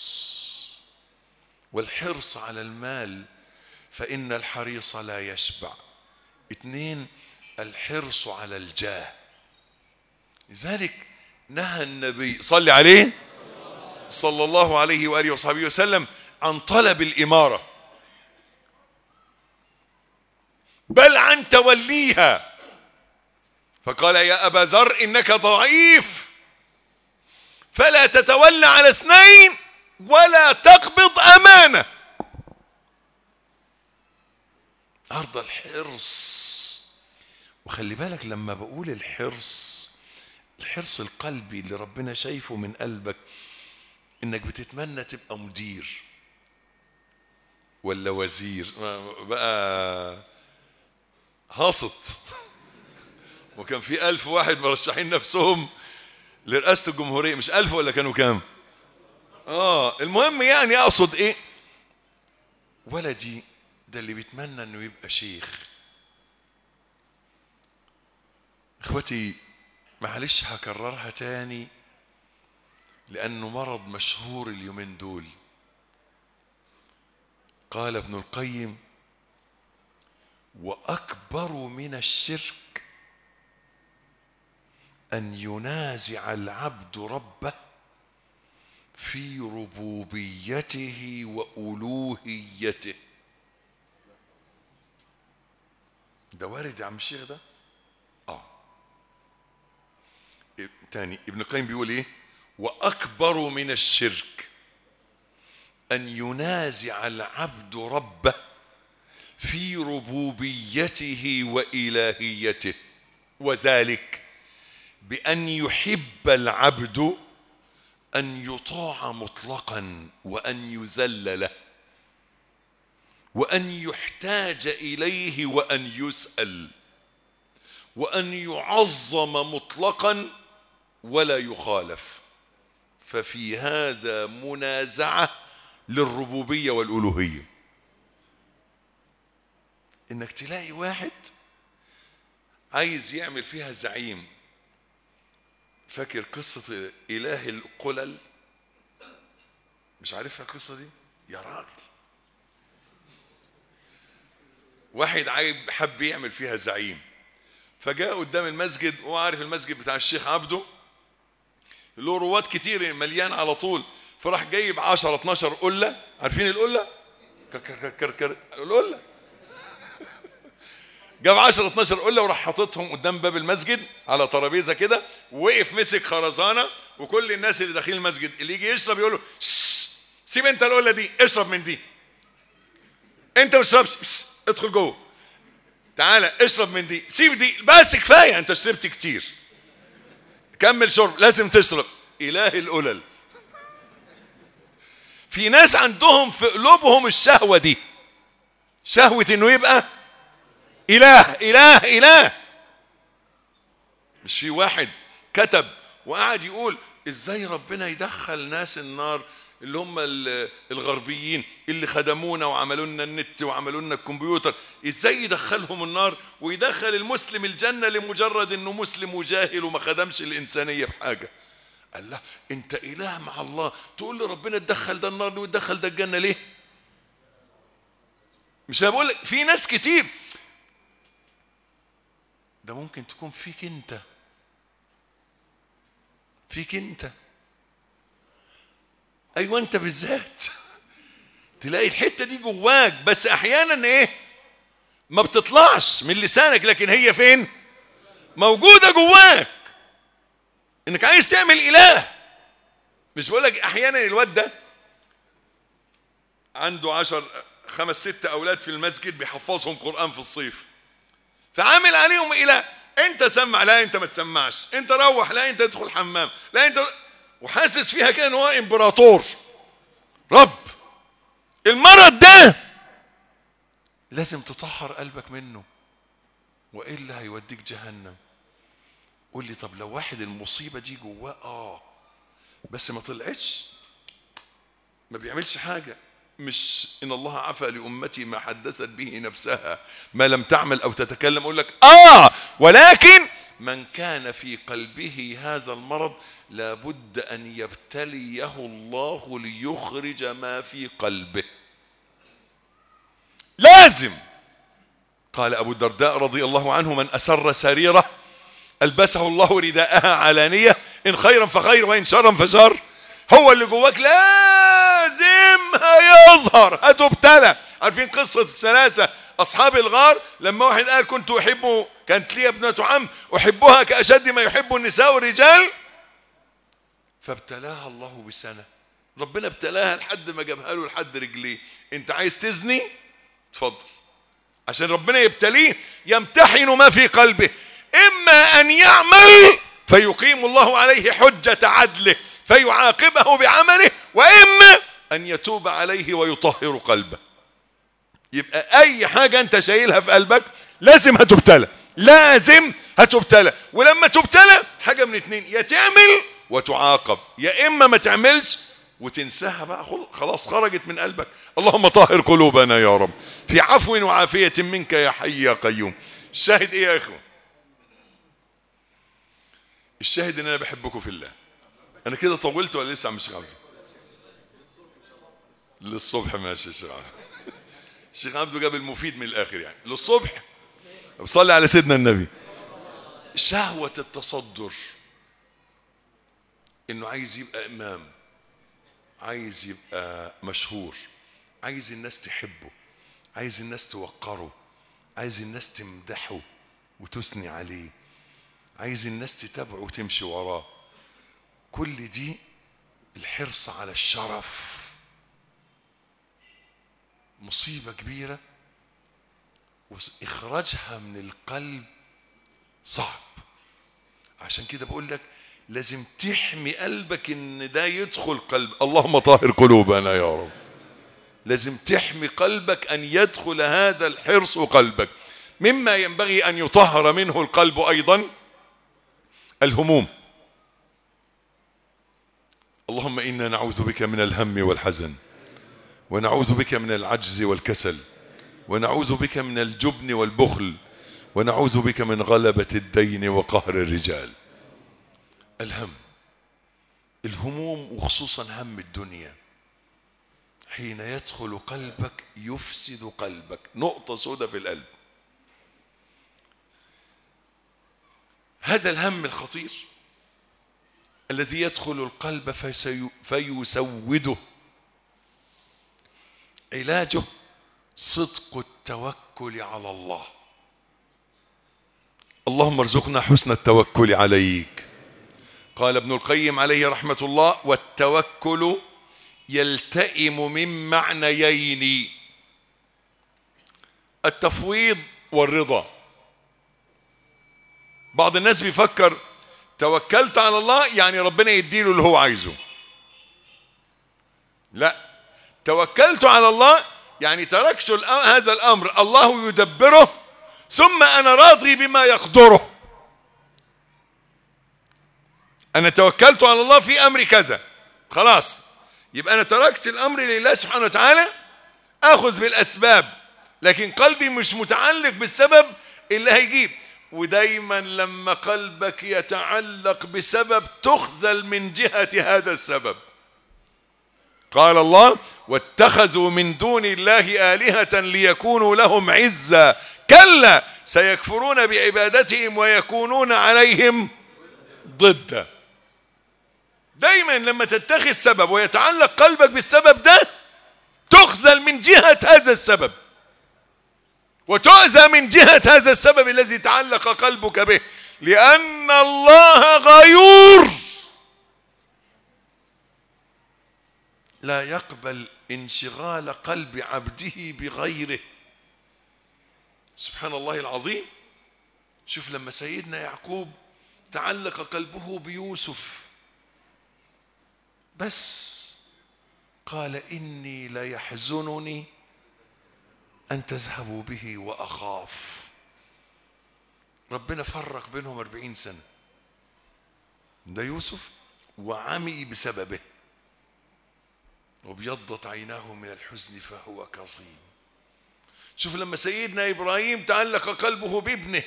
والحرص على المال فان الحريص لا يشبع اثنين الحرص على الجاه لذلك نهى النبي صلى عليه صلى الله عليه واله وصحبه وسلم عن طلب الاماره بل عن توليها فقال يا ابا ذر انك ضعيف فلا تتولى على اثنين ولا تقبض امانه ارض الحرص وخلي بالك لما بقول الحرص الحرص القلبي اللي ربنا شايفه من قلبك انك بتتمنى تبقى مدير ولا وزير بقى هاسط وكان في ألف واحد مرشحين نفسهم لرئاسة الجمهورية مش ألف ولا كانوا كام آه المهم يعني أقصد إيه ولدي ده اللي بيتمنى إنه يبقى شيخ إخوتي معلش هكررها تاني لأنه مرض مشهور اليومين دول قال ابن القيم وأكبر من الشرك أن ينازع العبد ربه في ربوبيته وألوهيته ده وارد يا عم الشيخ ده اه إيه، تاني ابن القيم بيقول ايه واكبر من الشرك ان ينازع العبد ربه في ربوبيته والهيته وذلك بان يحب العبد ان يطاع مطلقا وان يذل له وان يحتاج اليه وان يسال وان يعظم مطلقا ولا يخالف ففي هذا منازعه للربوبيه والالوهيه انك تلاقي واحد عايز يعمل فيها زعيم فاكر قصة إله القلل مش عارفها القصة دي يا راجل واحد عايب حب يعمل فيها زعيم فجاء قدام المسجد وهو عارف المسجد بتاع الشيخ عبده له رواد كتير مليان على طول فراح جايب 10 12 قله عارفين القله كر كر كر القله جاب 10 12 قله وراح حاططهم قدام باب المسجد على ترابيزه كده ووقف مسك خرزانه وكل الناس اللي داخلين المسجد اللي يجي يشرب يقول له "شش، سيب انت القله دي اشرب من دي انت ما تشربش شش، ادخل جوه تعالى اشرب من دي سيب دي بس كفايه انت شربت كتير كمل شرب لازم تشرب اله القلل في ناس عندهم في قلوبهم الشهوه دي شهوه انه يبقى اله اله اله مش في واحد كتب وقعد يقول ازاي ربنا يدخل ناس النار اللي هم ال- الغربيين اللي خدمونا وعملوا لنا النت وعملوا لنا الكمبيوتر ازاي يدخلهم النار ويدخل المسلم الجنه لمجرد انه مسلم وجاهل وما خدمش الانسانيه بحاجه قال له انت اله مع الله تقول لي ربنا تدخل ده النار ليه وتدخل ده الجنه ليه مش انا بقول لك في ناس كتير ده ممكن تكون فيك انت فيك انت ايوه انت بالذات تلاقي الحته دي جواك بس احيانا ايه ما بتطلعش من لسانك لكن هي فين موجودة جواك انك عايز تعمل اله مش بقول لك احيانا الواد ده عنده عشر خمس ست اولاد في المسجد بيحفظهم قران في الصيف فعامل عليهم اله انت سمع لا انت ما تسمعش انت روح لا انت تدخل حمام لا انت وحاسس فيها كده ان هو امبراطور رب المرض ده لازم تطهر قلبك منه والا هيوديك جهنم قول لي طب لو واحد المصيبه دي جواه اه بس ما طلعتش ما بيعملش حاجه مش ان الله عفى لامتي ما حدثت به نفسها ما لم تعمل او تتكلم اقول لك اه ولكن من كان في قلبه هذا المرض لابد ان يبتليه الله ليخرج ما في قلبه لازم قال ابو الدرداء رضي الله عنه من اسر سريره البسه الله رداءها علانيه ان خيرا فخير وان شرا فشر هو اللي جواك لازم هيظهر هتبتلى عارفين قصه الثلاثه اصحاب الغار لما واحد قال كنت احب كانت لي ابنه عم احبها كاشد ما يحب النساء والرجال فابتلاها الله بسنه ربنا ابتلاها لحد ما جابها له لحد رجليه انت عايز تزني اتفضل عشان ربنا يبتليه يمتحن ما في قلبه اما ان يعمل فيقيم الله عليه حجه عدله فيعاقبه بعمله واما ان يتوب عليه ويطهر قلبه يبقى اي حاجه انت شايلها في قلبك لازم هتبتلى لازم هتبتلى ولما تبتلى حاجه من اتنين يا تعمل وتعاقب يا اما ما تعملش وتنساها بقى خلاص خرجت من قلبك اللهم طهر قلوبنا يا رب في عفو وعافية منك يا حي يا قيوم الشاهد ايه يا اخوة الشاهد ان انا بحبكم في الله انا كده طولت ولا لسه عم الشيخ عبده للصبح ماشي يا شيخ عبده الشيخ عبده جاب المفيد من الاخر يعني للصبح بصلي على سيدنا النبي شهوة التصدر انه عايز يبقى امام عايز يبقى مشهور عايز الناس تحبه عايز الناس توقره عايز الناس تمدحه وتثني عليه عايز الناس تتابعه وتمشي وراه كل دي الحرص على الشرف مصيبة كبيرة وإخراجها من القلب صعب عشان كده بقول لك لازم تحمي قلبك ان ده يدخل قلب اللهم طهر قلوبنا يا رب لازم تحمي قلبك ان يدخل هذا الحرص قلبك مما ينبغي ان يطهر منه القلب ايضا الهموم اللهم انا نعوذ بك من الهم والحزن ونعوذ بك من العجز والكسل ونعوذ بك من الجبن والبخل ونعوذ بك من غلبه الدين وقهر الرجال الهم الهموم وخصوصا هم الدنيا حين يدخل قلبك يفسد قلبك نقطة سودة في القلب هذا الهم الخطير الذي يدخل القلب فيسي فيسوده علاجه صدق التوكل على الله اللهم ارزقنا حسن التوكل عليك قال ابن القيم عليه رحمة الله والتوكل يلتئم من معنيين التفويض والرضا بعض الناس بيفكر توكلت على الله يعني ربنا يديله اللي هو عايزه لا توكلت على الله يعني تركت هذا الامر الله يدبره ثم انا راضي بما يقدره انا توكلت على الله في امر كذا خلاص يبقى انا تركت الامر لله سبحانه وتعالى اخذ بالاسباب لكن قلبي مش متعلق بالسبب اللي هيجيب ودايما لما قلبك يتعلق بسبب تخذل من جهة هذا السبب قال الله واتخذوا من دون الله آلهة ليكونوا لهم عزا كلا سيكفرون بعبادتهم ويكونون عليهم ضدا دايما لما تتخذ سبب ويتعلق قلبك بالسبب ده تخذل من جهة هذا السبب وتؤذى من جهة هذا السبب الذي تعلق قلبك به لأن الله غيور لا يقبل انشغال قلب عبده بغيره سبحان الله العظيم شوف لما سيدنا يعقوب تعلق قلبه بيوسف بس قال إني ليحزنني أن تذهبوا به وأخاف ربنا فرق بينهم أربعين سنة ده يوسف وعمي بسببه وابيضت عيناه من الحزن فهو كظيم شوف لما سيدنا إبراهيم تعلق قلبه بابنه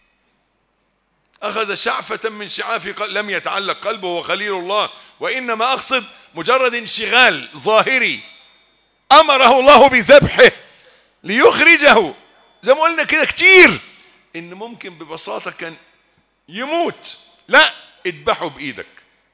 أخذ شعفة من شعاف قل... لم يتعلق قلبه وخليل الله وإنما أقصد مجرد انشغال ظاهري أمره الله بذبحه ليخرجه زي ما قلنا كده كتير إن ممكن ببساطة كان يموت لا اذبحه بإيدك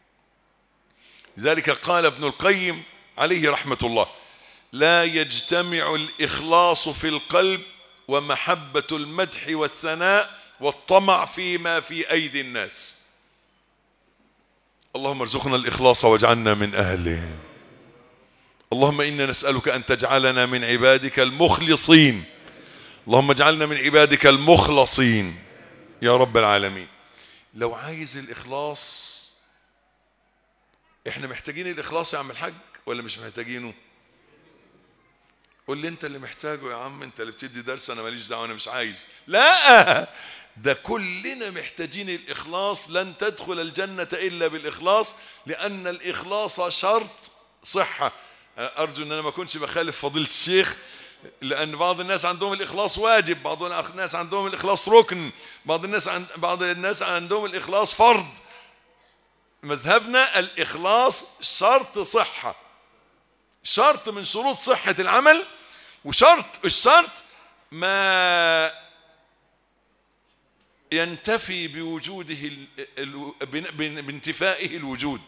لذلك قال ابن القيم عليه رحمة الله لا يجتمع الإخلاص في القلب ومحبة المدح والثناء والطمع فيما في أيدي الناس اللهم ارزقنا الإخلاص واجعلنا من أهله اللهم إنا نسألك أن تجعلنا من عبادك المخلصين اللهم اجعلنا من عبادك المخلصين يا رب العالمين لو عايز الإخلاص احنا محتاجين الإخلاص يا عم الحاج ولا مش محتاجينه قول لي انت اللي محتاجه يا عم انت اللي بتدي درس انا ماليش دعوه انا مش عايز لا ده كلنا محتاجين الاخلاص لن تدخل الجنه الا بالاخلاص لان الاخلاص شرط صحه ارجو ان انا ما اكونش بخالف فضيله الشيخ لان بعض الناس عندهم الاخلاص واجب بعض الناس عندهم الاخلاص ركن بعض الناس عند بعض الناس عندهم الاخلاص فرض مذهبنا الاخلاص شرط صحه شرط من شروط صحه العمل وشرط الشرط ما ينتفي بوجوده ال- ال- بن- بن- بانتفائه الوجود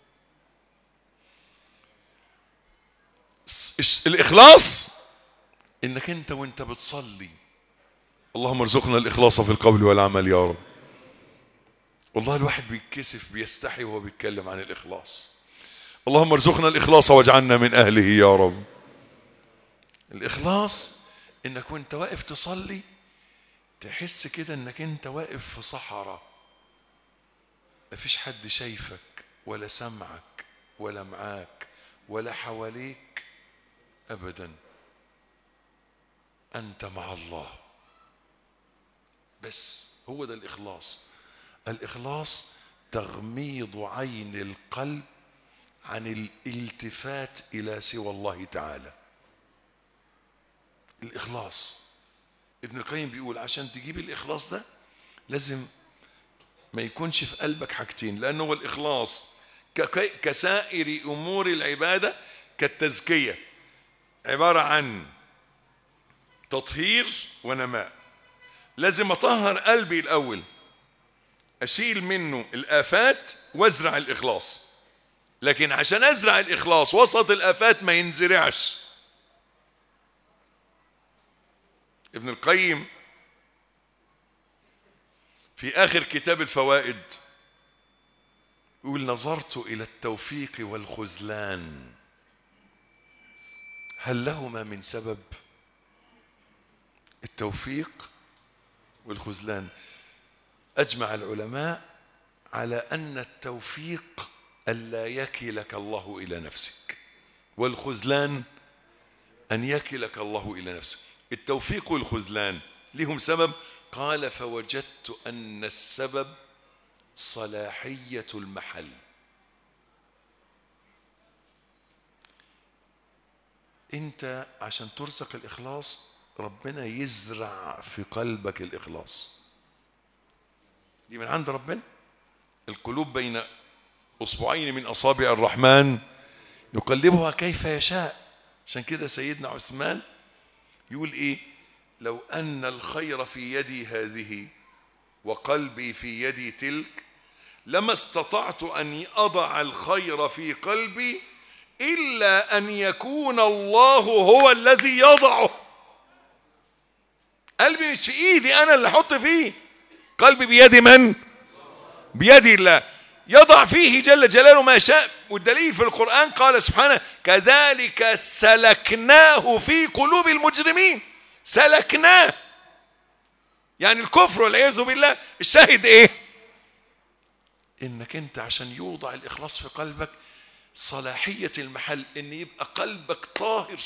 الس- الس- الإخلاص إنك أنت وأنت بتصلي اللهم ارزقنا الإخلاص في القول والعمل يا رب والله الواحد بيتكسف بيستحي وهو بيتكلم عن الإخلاص اللهم ارزقنا الإخلاص واجعلنا من أهله يا رب الإخلاص إنك وأنت واقف تصلي تحس كده إنك أنت واقف في صحراء مفيش حد شايفك ولا سمعك ولا معاك ولا حواليك أبدا أنت مع الله بس هو ده الإخلاص الإخلاص تغميض عين القلب عن الالتفات إلى سوى الله تعالى الإخلاص ابن القيم بيقول عشان تجيب الإخلاص ده لازم ما يكونش في قلبك حاجتين لأنه هو الإخلاص ك- كسائر أمور العبادة كالتزكية عبارة عن تطهير ونماء لازم أطهر قلبي الأول أشيل منه الآفات وأزرع الإخلاص لكن عشان أزرع الإخلاص وسط الآفات ما ينزرعش ابن القيم في آخر كتاب الفوائد يقول نظرت إلى التوفيق والخذلان هل لهما من سبب التوفيق والخذلان أجمع العلماء على أن التوفيق ألا يكلك الله إلى نفسك والخذلان أن يكلك الله إلى نفسك التوفيق والخذلان لهم سبب قال فوجدت أن السبب صلاحية المحل أنت عشان ترزق الإخلاص ربنا يزرع في قلبك الإخلاص دي من عند ربنا القلوب بين أصبعين من أصابع الرحمن يقلبها كيف يشاء عشان كده سيدنا عثمان يقول إيه لو أن الخير في يدي هذه وقلبي في يدي تلك لما استطعت أن أضع الخير في قلبي إلا أن يكون الله هو الذي يضعه قلبي مش في إيدي أنا اللي أحط فيه قلبي بيد من؟ بيد الله يضع فيه جل جلاله ما شاء والدليل في القرآن قال سبحانه كذلك سلكناه في قلوب المجرمين سلكناه يعني الكفر والعياذ بالله الشاهد ايه انك انت عشان يوضع الاخلاص في قلبك صلاحية المحل ان يبقى قلبك طاهر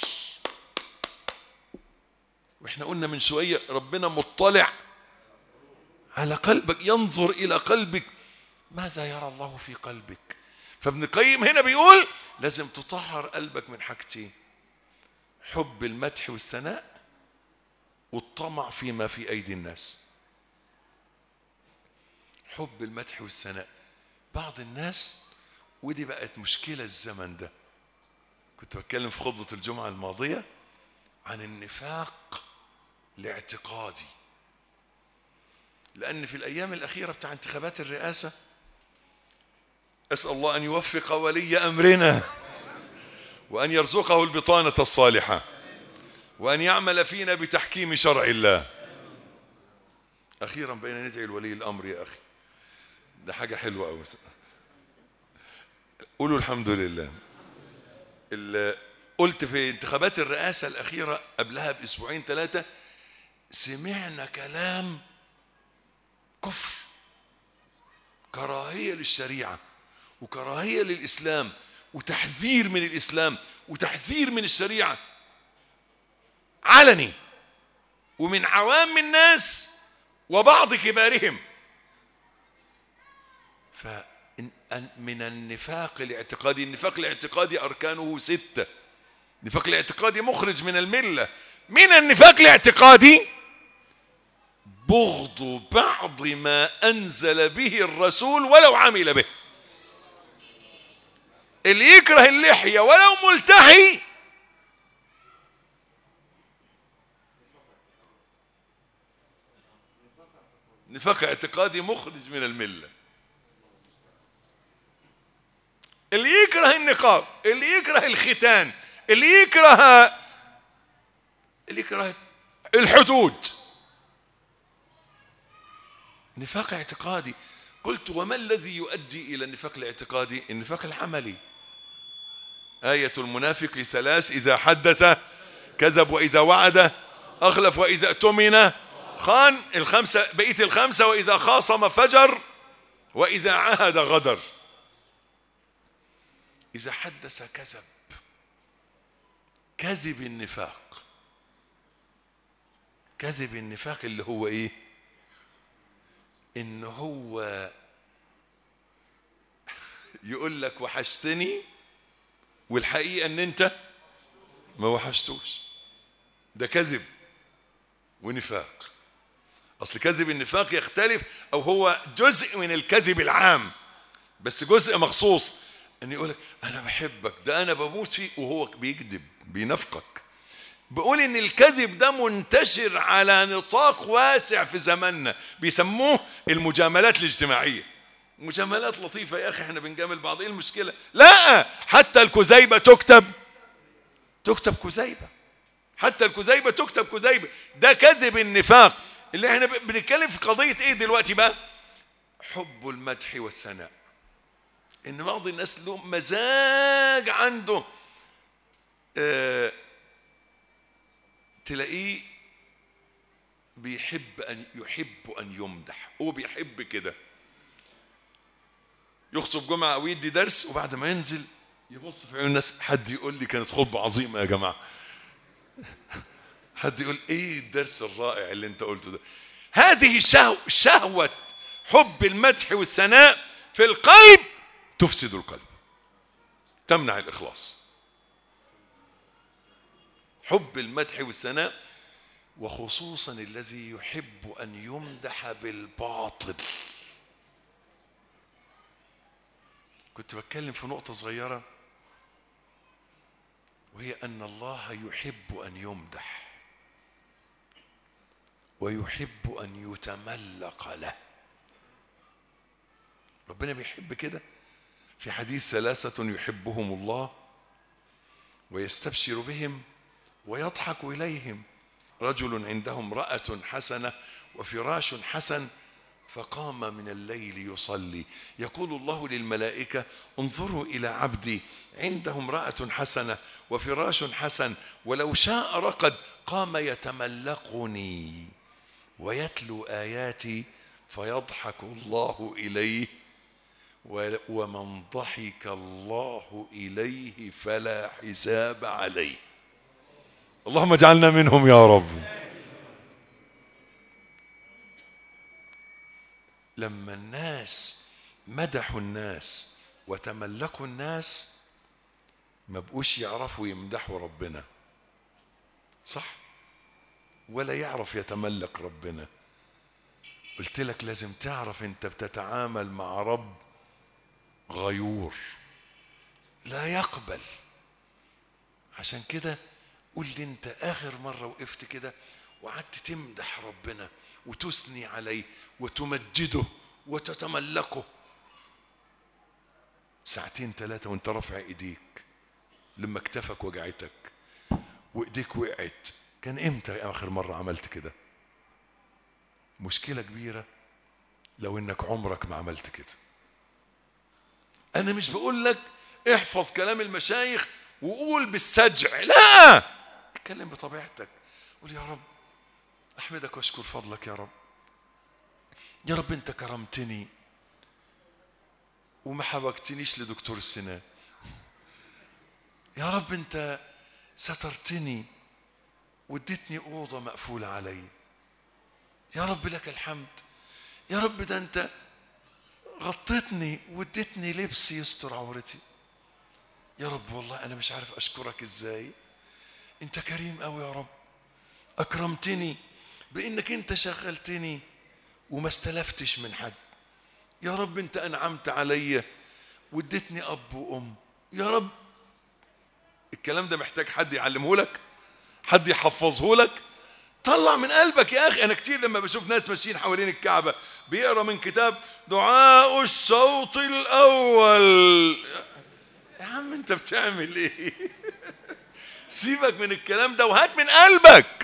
واحنا قلنا من شوية ربنا مطلع على قلبك ينظر الى قلبك ماذا يرى الله في قلبك فابن القيم هنا بيقول لازم تطهر قلبك من حاجتين حب المدح والثناء والطمع فيما في ايدي الناس حب المدح والثناء بعض الناس ودي بقت مشكله الزمن ده كنت بتكلم في خطبه الجمعه الماضيه عن النفاق الاعتقادي لان في الايام الاخيره بتاع انتخابات الرئاسه اسال الله ان يوفق ولي امرنا وان يرزقه البطانه الصالحه وأن يعمل فينا بتحكيم شرع الله أخيرا بقينا ندعي لولي الأمر يا أخي ده حاجة حلوة أوي قولوا الحمد لله ال- قلت في انتخابات الرئاسة الأخيرة قبلها بأسبوعين ثلاثة سمعنا كلام كفر كراهية للشريعة وكراهية للإسلام وتحذير من الإسلام وتحذير من الشريعة علني ومن عوام الناس وبعض كبارهم فمن النفاق الاعتقادي النفاق الاعتقادي أركانه ستة النفاق الاعتقادي مخرج من الملة من النفاق الاعتقادي بغض بعض ما أنزل به الرسول ولو عمل به اللي يكره اللحية ولو ملتحي نفاق اعتقادي مخرج من المله اللي يكره النقاب اللي يكره الختان اللي يكره اللي يكره الحدود نفاق اعتقادي قلت وما الذي يؤدي الى النفاق الاعتقادي النفاق العملي آية المنافق ثلاث إذا حدث كذب وإذا وعد أخلف وإذا اؤتمن خان الخمسة بقية الخمسة وإذا خاصم فجر وإذا عهد غدر إذا حدث كذب كذب النفاق كذب النفاق اللي هو إيه إن هو يقول لك وحشتني والحقيقة إن أنت ما وحشتوش ده كذب ونفاق اصل كذب النفاق يختلف او هو جزء من الكذب العام بس جزء مخصوص ان يقول لك انا بحبك ده انا بموت فيه وهو بيكذب بينافقك بقول ان الكذب ده منتشر على نطاق واسع في زماننا بيسموه المجاملات الاجتماعيه مجاملات لطيفه يا اخي احنا بنجامل بعض ايه المشكله لا حتى الكذيبه تكتب تكتب كذيبه حتى الكذيبه تكتب كذيبه ده كذب النفاق اللي احنا بنتكلم في قضيه ايه دلوقتي بقى حب المدح والثناء ان بعض الناس له مزاج عنده اه تلاقيه بيحب ان يحب ان يمدح هو بيحب كده يخطب جمعه او يدي درس وبعد ما ينزل يبص في عيون الناس حد يقول لي كانت خطبه عظيمه يا جماعه حد يقول ايه الدرس الرائع اللي انت قلته ده هذه الشهو شهوة حب المدح والثناء في القلب تفسد القلب تمنع الإخلاص حب المدح والثناء وخصوصا الذي يحب أن يمدح بالباطل كنت بتكلم في نقطة صغيرة وهي أن الله يحب أن يمدح ويحب أن يتملق له ربنا بيحب كده في حديث ثلاثة يحبهم الله ويستبشر بهم ويضحك إليهم رجل عنده امرأة حسنة وفراش حسن فقام من الليل يصلي يقول الله للملائكة انظروا إلى عبدي عنده امرأة حسنة وفراش حسن ولو شاء رقد قام يتملقني ويتلو آياتي فيضحك الله إليه و- ومن ضحك الله إليه فلا حساب عليه اللهم اجعلنا منهم يا رب لما الناس مدحوا الناس وتملكوا الناس ما بقوش يعرفوا يمدحوا ربنا صح ولا يعرف يتملك ربنا قلت لك لازم تعرف انت بتتعامل مع رب غيور لا يقبل عشان كده قول لي انت اخر مره وقفت كده وقعدت تمدح ربنا وتثني عليه وتمجده وتتملكه ساعتين ثلاثة وانت رافع ايديك لما كتفك وجعتك وايديك وقعت كان امتى اخر مرة عملت كده مشكلة كبيرة لو انك عمرك ما عملت كده انا مش بقول لك احفظ كلام المشايخ وقول بالسجع لا اتكلم بطبيعتك قول يا رب احمدك واشكر فضلك يا رب يا رب انت كرمتني وما حوجتنيش لدكتور السنان يا رب انت سترتني واديتني اوضه مقفوله علي يا رب لك الحمد يا رب ده انت غطيتني واديتني لبس يستر عورتي يا رب والله انا مش عارف اشكرك ازاي انت كريم قوي يا رب اكرمتني بانك انت شغلتني وما استلفتش من حد يا رب انت انعمت عليا واديتني اب وام يا رب الكلام ده محتاج حد يعلمه لك حد يحفظه لك طلع من قلبك يا اخي انا كتير لما بشوف ناس ماشيين حوالين الكعبه بيقرا من كتاب دعاء الشوط الاول يا عم انت بتعمل ايه سيبك من الكلام ده وهات من قلبك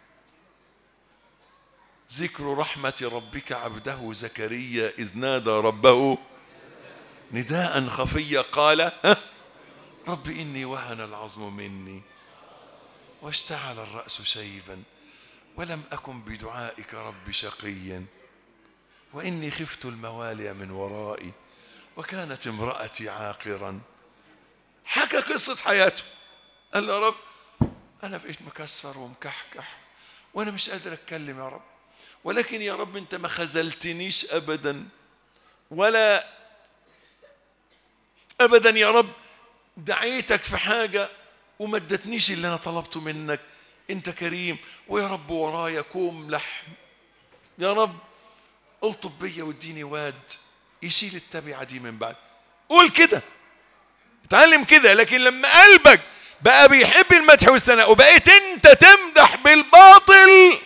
ذكر رحمة ربك عبده زكريا إذ نادى ربه نداء خفيا قال ها رب إني وهن العظم مني واشتعل الرأس شيبا ولم أكن بدعائك رب شقيا وإني خفت الموالي من ورائي وكانت امرأتي عاقرا حكى قصة حياته قال له يا رب أنا بقيت مكسر ومكحكح وأنا مش قادر أتكلم يا رب ولكن يا رب أنت ما خذلتنيش أبدا ولا أبدا يا رب دعيتك في حاجة وما ادتنيش اللي أنا طلبته منك أنت كريم ويا رب ورايا كوم لحم يا رب الطب بيا واديني واد يشيل التبعة دي من بعد قول كده اتعلم كده لكن لما قلبك بقى بيحب المدح والثناء وبقيت انت تمدح بالباطل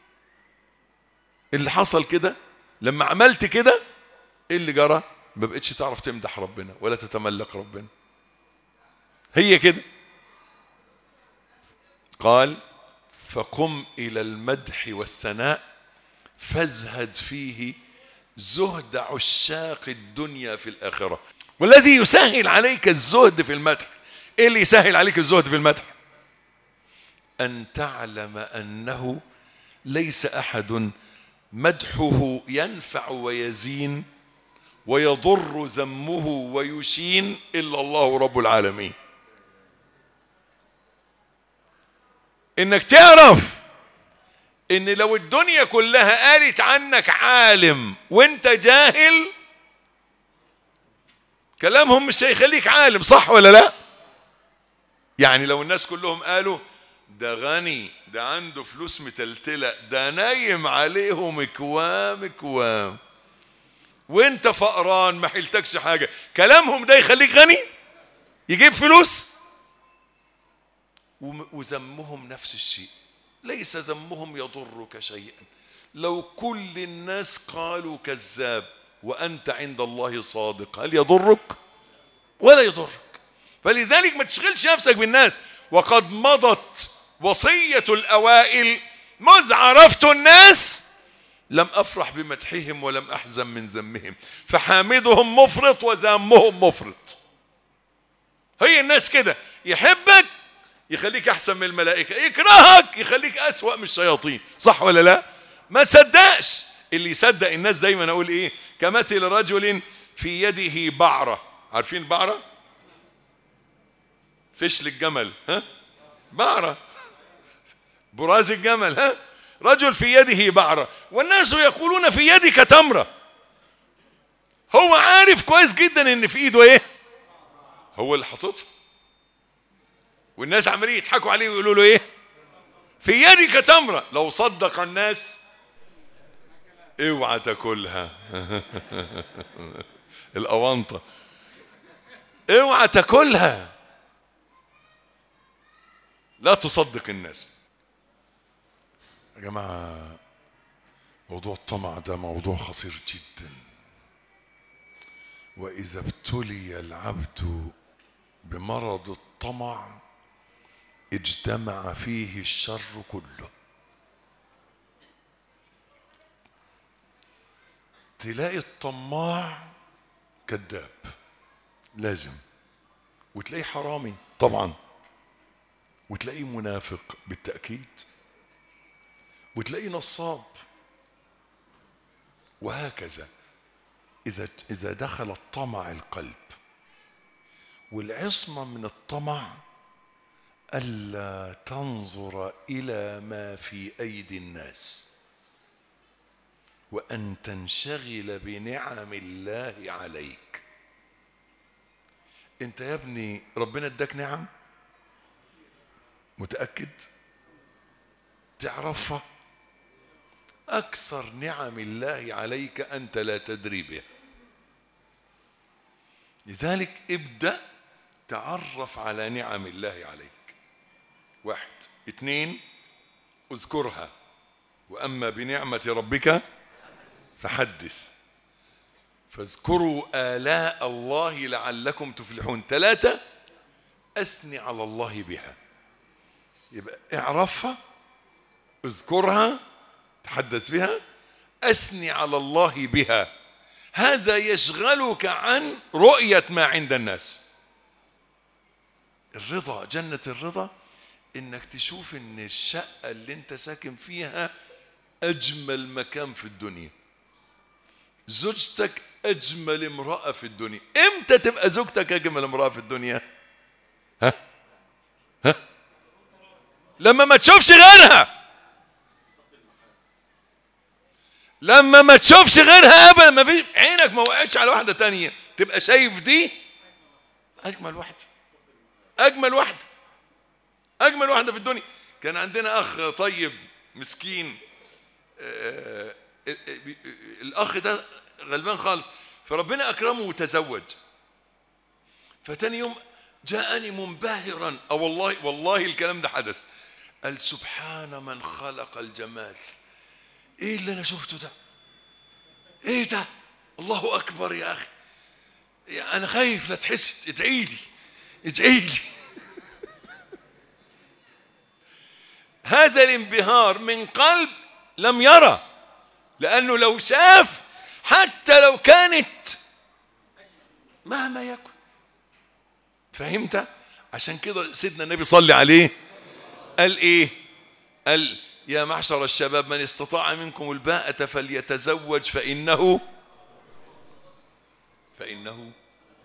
اللي حصل كده لما عملت كده ايه اللي جرى ما بقتش تعرف تمدح ربنا ولا تتملك ربنا هي كده قال فقم الى المدح والثناء فازهد فيه زهد عشاق الدنيا في الاخره والذي يسهل عليك الزهد في المدح ايه اللي يسهل عليك الزهد في المدح ان تعلم انه ليس احد مدحه ينفع ويزين ويضر ذمه ويشين الا الله رب العالمين انك تعرف ان لو الدنيا كلها قالت عنك عالم وانت جاهل كلامهم مش هيخليك عالم صح ولا لا يعني لو الناس كلهم قالوا ده غني ده عنده فلوس متلتلة ده نايم عليهم كوام كوام وانت فقران ما حيلتكش حاجة كلامهم ده يخليك غني يجيب فلوس وم- وذمهم نفس الشيء ليس ذمهم يضرك شيئا لو كل الناس قالوا كذاب وأنت عند الله صادق هل يضرك ولا يضرك فلذلك ما تشغلش نفسك بالناس وقد مضت وصية الأوائل مذ عرفت الناس لم أفرح بمدحهم ولم أحزن من ذمهم فحامدهم مفرط وذامهم مفرط هي الناس كده يحبك يخليك أحسن من الملائكة يكرهك يخليك أسوأ من الشياطين صح ولا لا ما تصدقش اللي يصدق الناس دايما أقول إيه كمثل رجل في يده بعرة عارفين بعرة فشل الجمل ها بعرة براز الجمل ها رجل في يده بعرة والناس يقولون في يدك تمرة هو عارف كويس جدا ان في ايده ايه هو اللي حاططها والناس عمالين يضحكوا عليه ويقولوا له ايه في يدك تمرة لو صدق الناس اوعى تاكلها الاونطه اوعى تاكلها لا تصدق الناس يا جماعة موضوع الطمع ده موضوع خطير جدا وإذا ابتلي العبد بمرض الطمع اجتمع فيه الشر كله تلاقي الطماع كذاب لازم وتلاقيه حرامي طبعا وتلاقيه منافق بالتأكيد وتلاقيه نصاب وهكذا إذا إذا دخل الطمع القلب والعصمة من الطمع ألا تنظر إلى ما في أيدي الناس وأن تنشغل بنعم الله عليك أنت يا ابني ربنا اداك نعم متأكد تعرفها أكثر نعم الله عليك أنت لا تدري بها لذلك ابدأ تعرف على نعم الله عليك واحد اثنين اذكرها وأما بنعمة ربك فحدث فاذكروا آلاء الله لعلكم تفلحون ثلاثة أثني على الله بها يبقى اعرفها اذكرها تحدث بها اثني على الله بها هذا يشغلك عن رؤية ما عند الناس الرضا جنة الرضا انك تشوف ان الشقة اللي انت ساكن فيها اجمل مكان في الدنيا زوجتك اجمل امرأة في الدنيا امتى تبقى زوجتك اجمل امرأة في الدنيا ها ها لما ما تشوفش غيرها لما ما تشوفش غيرها ابدا ما في عينك ما وقعتش على واحده تانية تبقى شايف دي اجمل واحده اجمل واحده اجمل واحده في الدنيا كان عندنا اخ طيب مسكين آه، آه، آه، الاخ ده غلبان خالص فربنا اكرمه وتزوج فتاني يوم جاءني منبهرا اه والله والله الكلام ده حدث قال سبحان من خلق الجمال ايه اللي انا شفته ده ايه ده الله اكبر يا اخي يا انا خايف لا تحس ادعي لي ادعي لي هذا الانبهار من قلب لم يرى لانه لو شاف حتى لو كانت مهما يكن فهمت عشان كده سيدنا النبي صلى عليه قال ايه قال يا معشر الشباب من استطاع منكم الباءة فليتزوج فإنه فإنه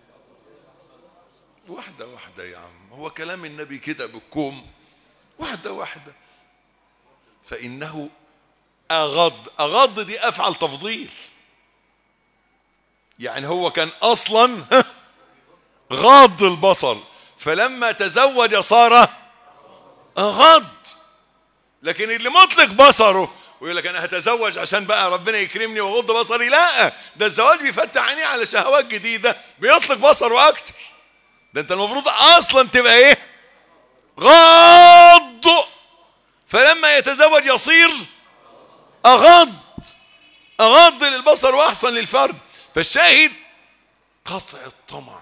واحدة واحدة يا عم هو كلام النبي كده بالكوم واحدة واحدة فإنه أغض أغض دي أفعل تفضيل يعني هو كان أصلا غاض البصر فلما تزوج صار أغض لكن اللي مطلق بصره ويقول لك انا هتزوج عشان بقى ربنا يكرمني واغض بصري لا ده الزواج بيفتح عينيه على شهوات جديده بيطلق بصره اكتر ده انت المفروض اصلا تبقى ايه غاض فلما يتزوج يصير اغض اغض للبصر واحسن للفرد فالشاهد قطع الطمع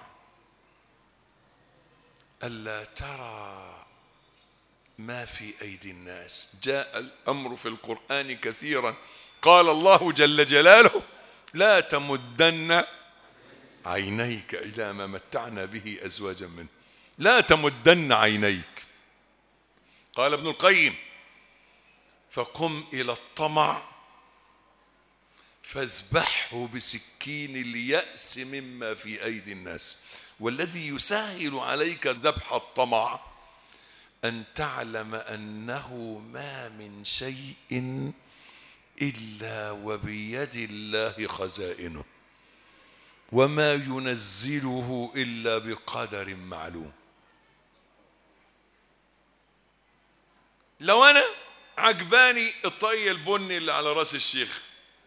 الا ترى ما في أيدي الناس جاء الأمر في القرآن كثيرا قال الله جل جلاله لا تمدن عينيك إلى ما متعنا به أزواجا منه لا تمدن عينيك قال ابن القيم فقم إلى الطمع فاذبحه بسكين اليأس مما في أيدي الناس والذي يسهل عليك ذبح الطمع أن تعلم أنه ما من شيء إلا وبيد الله خزائنه وما ينزله إلا بقدر معلوم لو أنا عجباني الطاقية البني اللي على راس الشيخ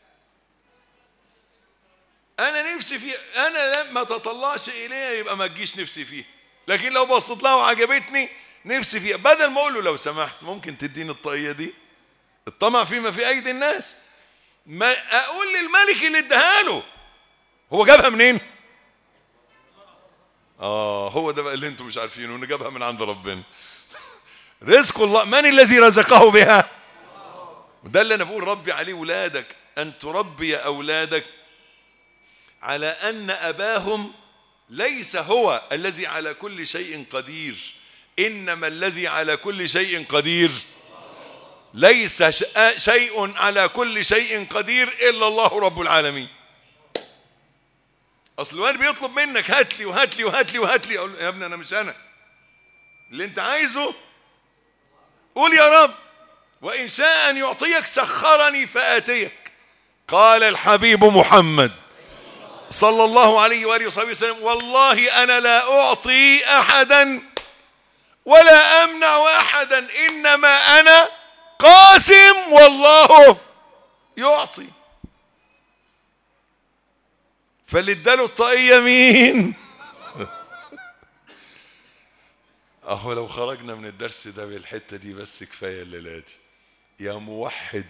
انا نفسي فيه انا لما تطلعش اليها يبقى ما تجيش نفسي فيه لكن لو بصيت لها وعجبتني نفسي فيها بدل ما اقول له لو سمحت ممكن تديني الطاقيه دي الطمع فيما في ايدي الناس ما اقول للملك اللي اداها له هو جابها منين اه هو ده بقى اللي انتم مش عارفينه انه جابها من عند ربنا رزق الله من الذي رزقه بها ده اللي انا بقول ربي عليه ولادك ان تربي اولادك على ان اباهم ليس هو الذي على كل شيء قدير انما الذي على كل شيء قدير ليس شيء على كل شيء قدير الا الله رب العالمين اصل الوالد بيطلب منك هات لي وهات لي وهات لي وهات لي اقول يا ابني انا مش انا اللي انت عايزه قول يا رب وان شاء ان يعطيك سخرني فاتيك قال الحبيب محمد صلى الله عليه واله وصحبه وسلم والله انا لا اعطي احدا ولا امنع احدا انما انا قاسم والله يعطي فاللي اداله الطاقيه مين اهو لو خرجنا من الدرس ده بالحته دي بس كفايه الليله دي يا موحد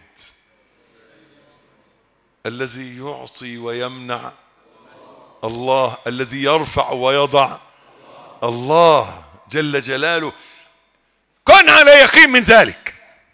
الذي يعطي ويمنع الله الذي يرفع ويضع الله جل جلاله كن على يقين من ذلك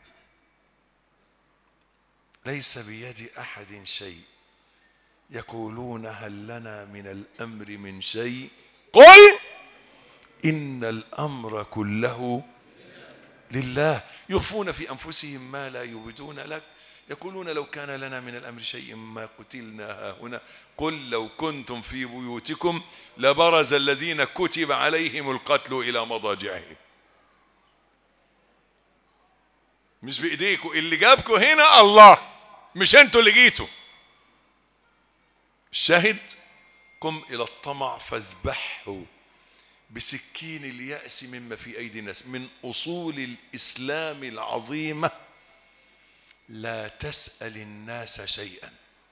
ليس بيد احد شيء يقولون هل لنا من الامر من شيء قل ان الامر كله لله يخفون في انفسهم ما لا يبدون لك يقولون لو كان لنا من الامر شيء ما قتلنا هنا قل لو كنتم في بيوتكم لبرز الذين كتب عليهم القتل الى مضاجعهم مش بايديكم اللي جابكم هنا الله مش انتوا اللي جيتوا الشاهد قم الى الطمع فاذبحه بسكين الياس مما في ايدي الناس من اصول الاسلام العظيمه لا تسأل الناس شيئا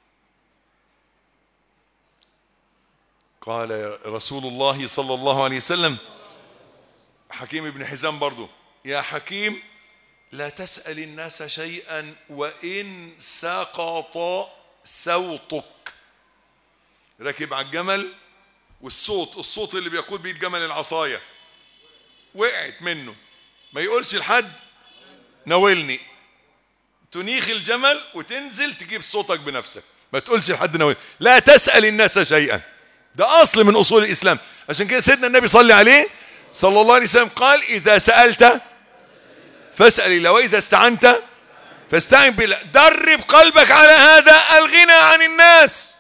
قال رسول الله صلى الله عليه وسلم حكيم بن حزام برضو يا حكيم لا تسأل الناس شيئا وإن سقط صوتك راكب على الجمل والصوت الصوت اللي بيقود بيه الجمل العصاية وقعت منه ما يقولش لحد ناولني تنيخ الجمل وتنزل تجيب صوتك بنفسك ما تقولش لحد ناوي لا تسأل الناس شيئا ده أصل من أصول الإسلام عشان كده سيدنا النبي صلى عليه صلى الله عليه وسلم قال إذا سألت فاسأل الله وإذا استعنت فاستعن بالله درب قلبك على هذا الغنى عن الناس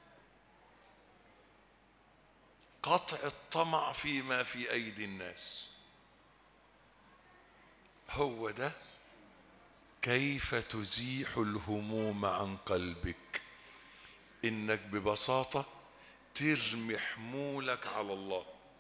قطع الطمع فيما في أيدي الناس هو ده كيف تزيح الهموم عن قلبك انك ببساطه ترمي حمولك على الله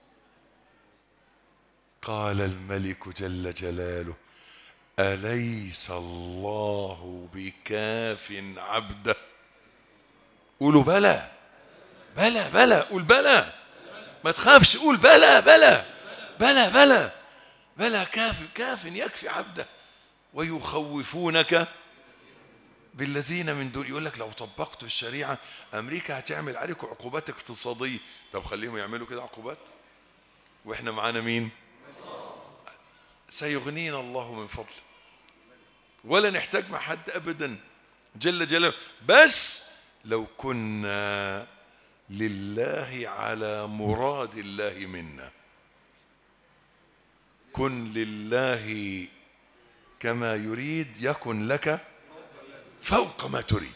قال الملك جل جلاله اليس الله بكاف عبده قولوا بلى بلى بلى قول بلى ما تخافش قول بلى بلى بلى بلى بلى كاف كاف يكفي عبده ويخوفونك بالذين من دون يقول لك لو طبقتوا الشريعة أمريكا هتعمل عليكم عقوبات اقتصادية طب خليهم يعملوا كده عقوبات وإحنا معانا مين سيغنينا الله من فضله ولا نحتاج مع حد أبدا جل جلاله بس لو كنا لله على مراد الله منا كن لله كما يريد يكن لك فوق ما تريد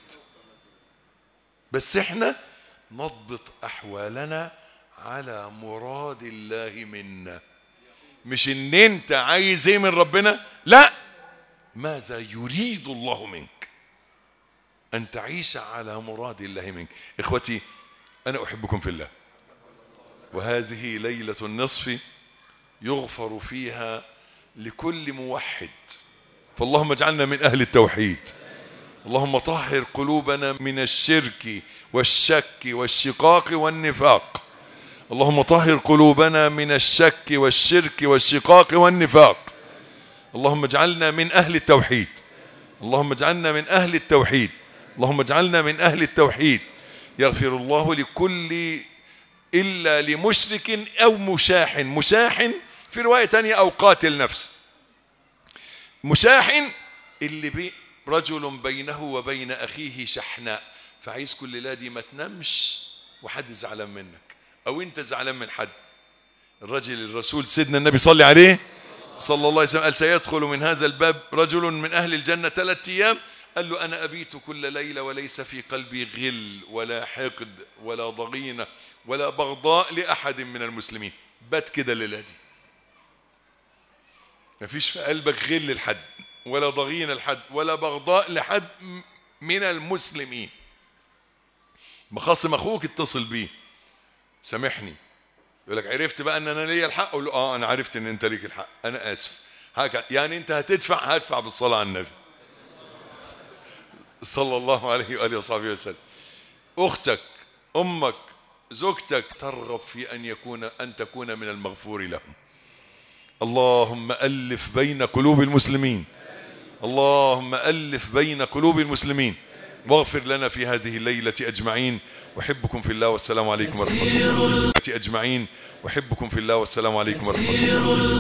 بس احنا نضبط احوالنا على مراد الله منا مش ان انت عايز ايه من ربنا لا ماذا يريد الله منك ان تعيش على مراد الله منك اخوتي انا احبكم في الله وهذه ليله النصف يغفر فيها لكل موحد فاللهم اجعلنا من اهل التوحيد اللهم طهر قلوبنا من الشرك والشك والشقاق والنفاق اللهم طهر قلوبنا من الشك والشرك والشقاق والنفاق اللهم اجعلنا من اهل التوحيد اللهم اجعلنا من اهل التوحيد اللهم اجعلنا من اهل التوحيد يغفر الله لكل الا لمشرك او مشاح مشاح في روايه ثانيه او قاتل نفس مشاح اللي بي رجل بينه وبين اخيه شحناء فعايز كل ليله دي ما تنامش وحد زعلان منك او انت زعلان من حد الرجل الرسول سيدنا النبي صلى عليه صلى الله عليه وسلم قال سيدخل من هذا الباب رجل من اهل الجنه ثلاث ايام قال له انا ابيت كل ليله وليس في قلبي غل ولا حقد ولا ضغينه ولا بغضاء لاحد من المسلمين بات كده الليله دي مفيش في قلبك غل لحد ولا ضغينه لحد ولا بغضاء لحد من المسلمين مخاصم اخوك اتصل بيه سامحني يقول لك عرفت بقى ان انا ليا الحق اقول له اه انا عرفت ان انت ليك الحق انا اسف هكذا يعني انت هتدفع هدفع بالصلاه على النبي صلى الله عليه واله وصحبه وسلم اختك امك زوجتك ترغب في ان يكون ان تكون من المغفور لهم اللهم الف بين قلوب المسلمين اللهم الف بين قلوب المسلمين واغفر لنا في هذه الليله اجمعين احبكم في الله والسلام عليكم ورحمه الله اجمعين احبكم في الله والسلام عليكم ورحمه الله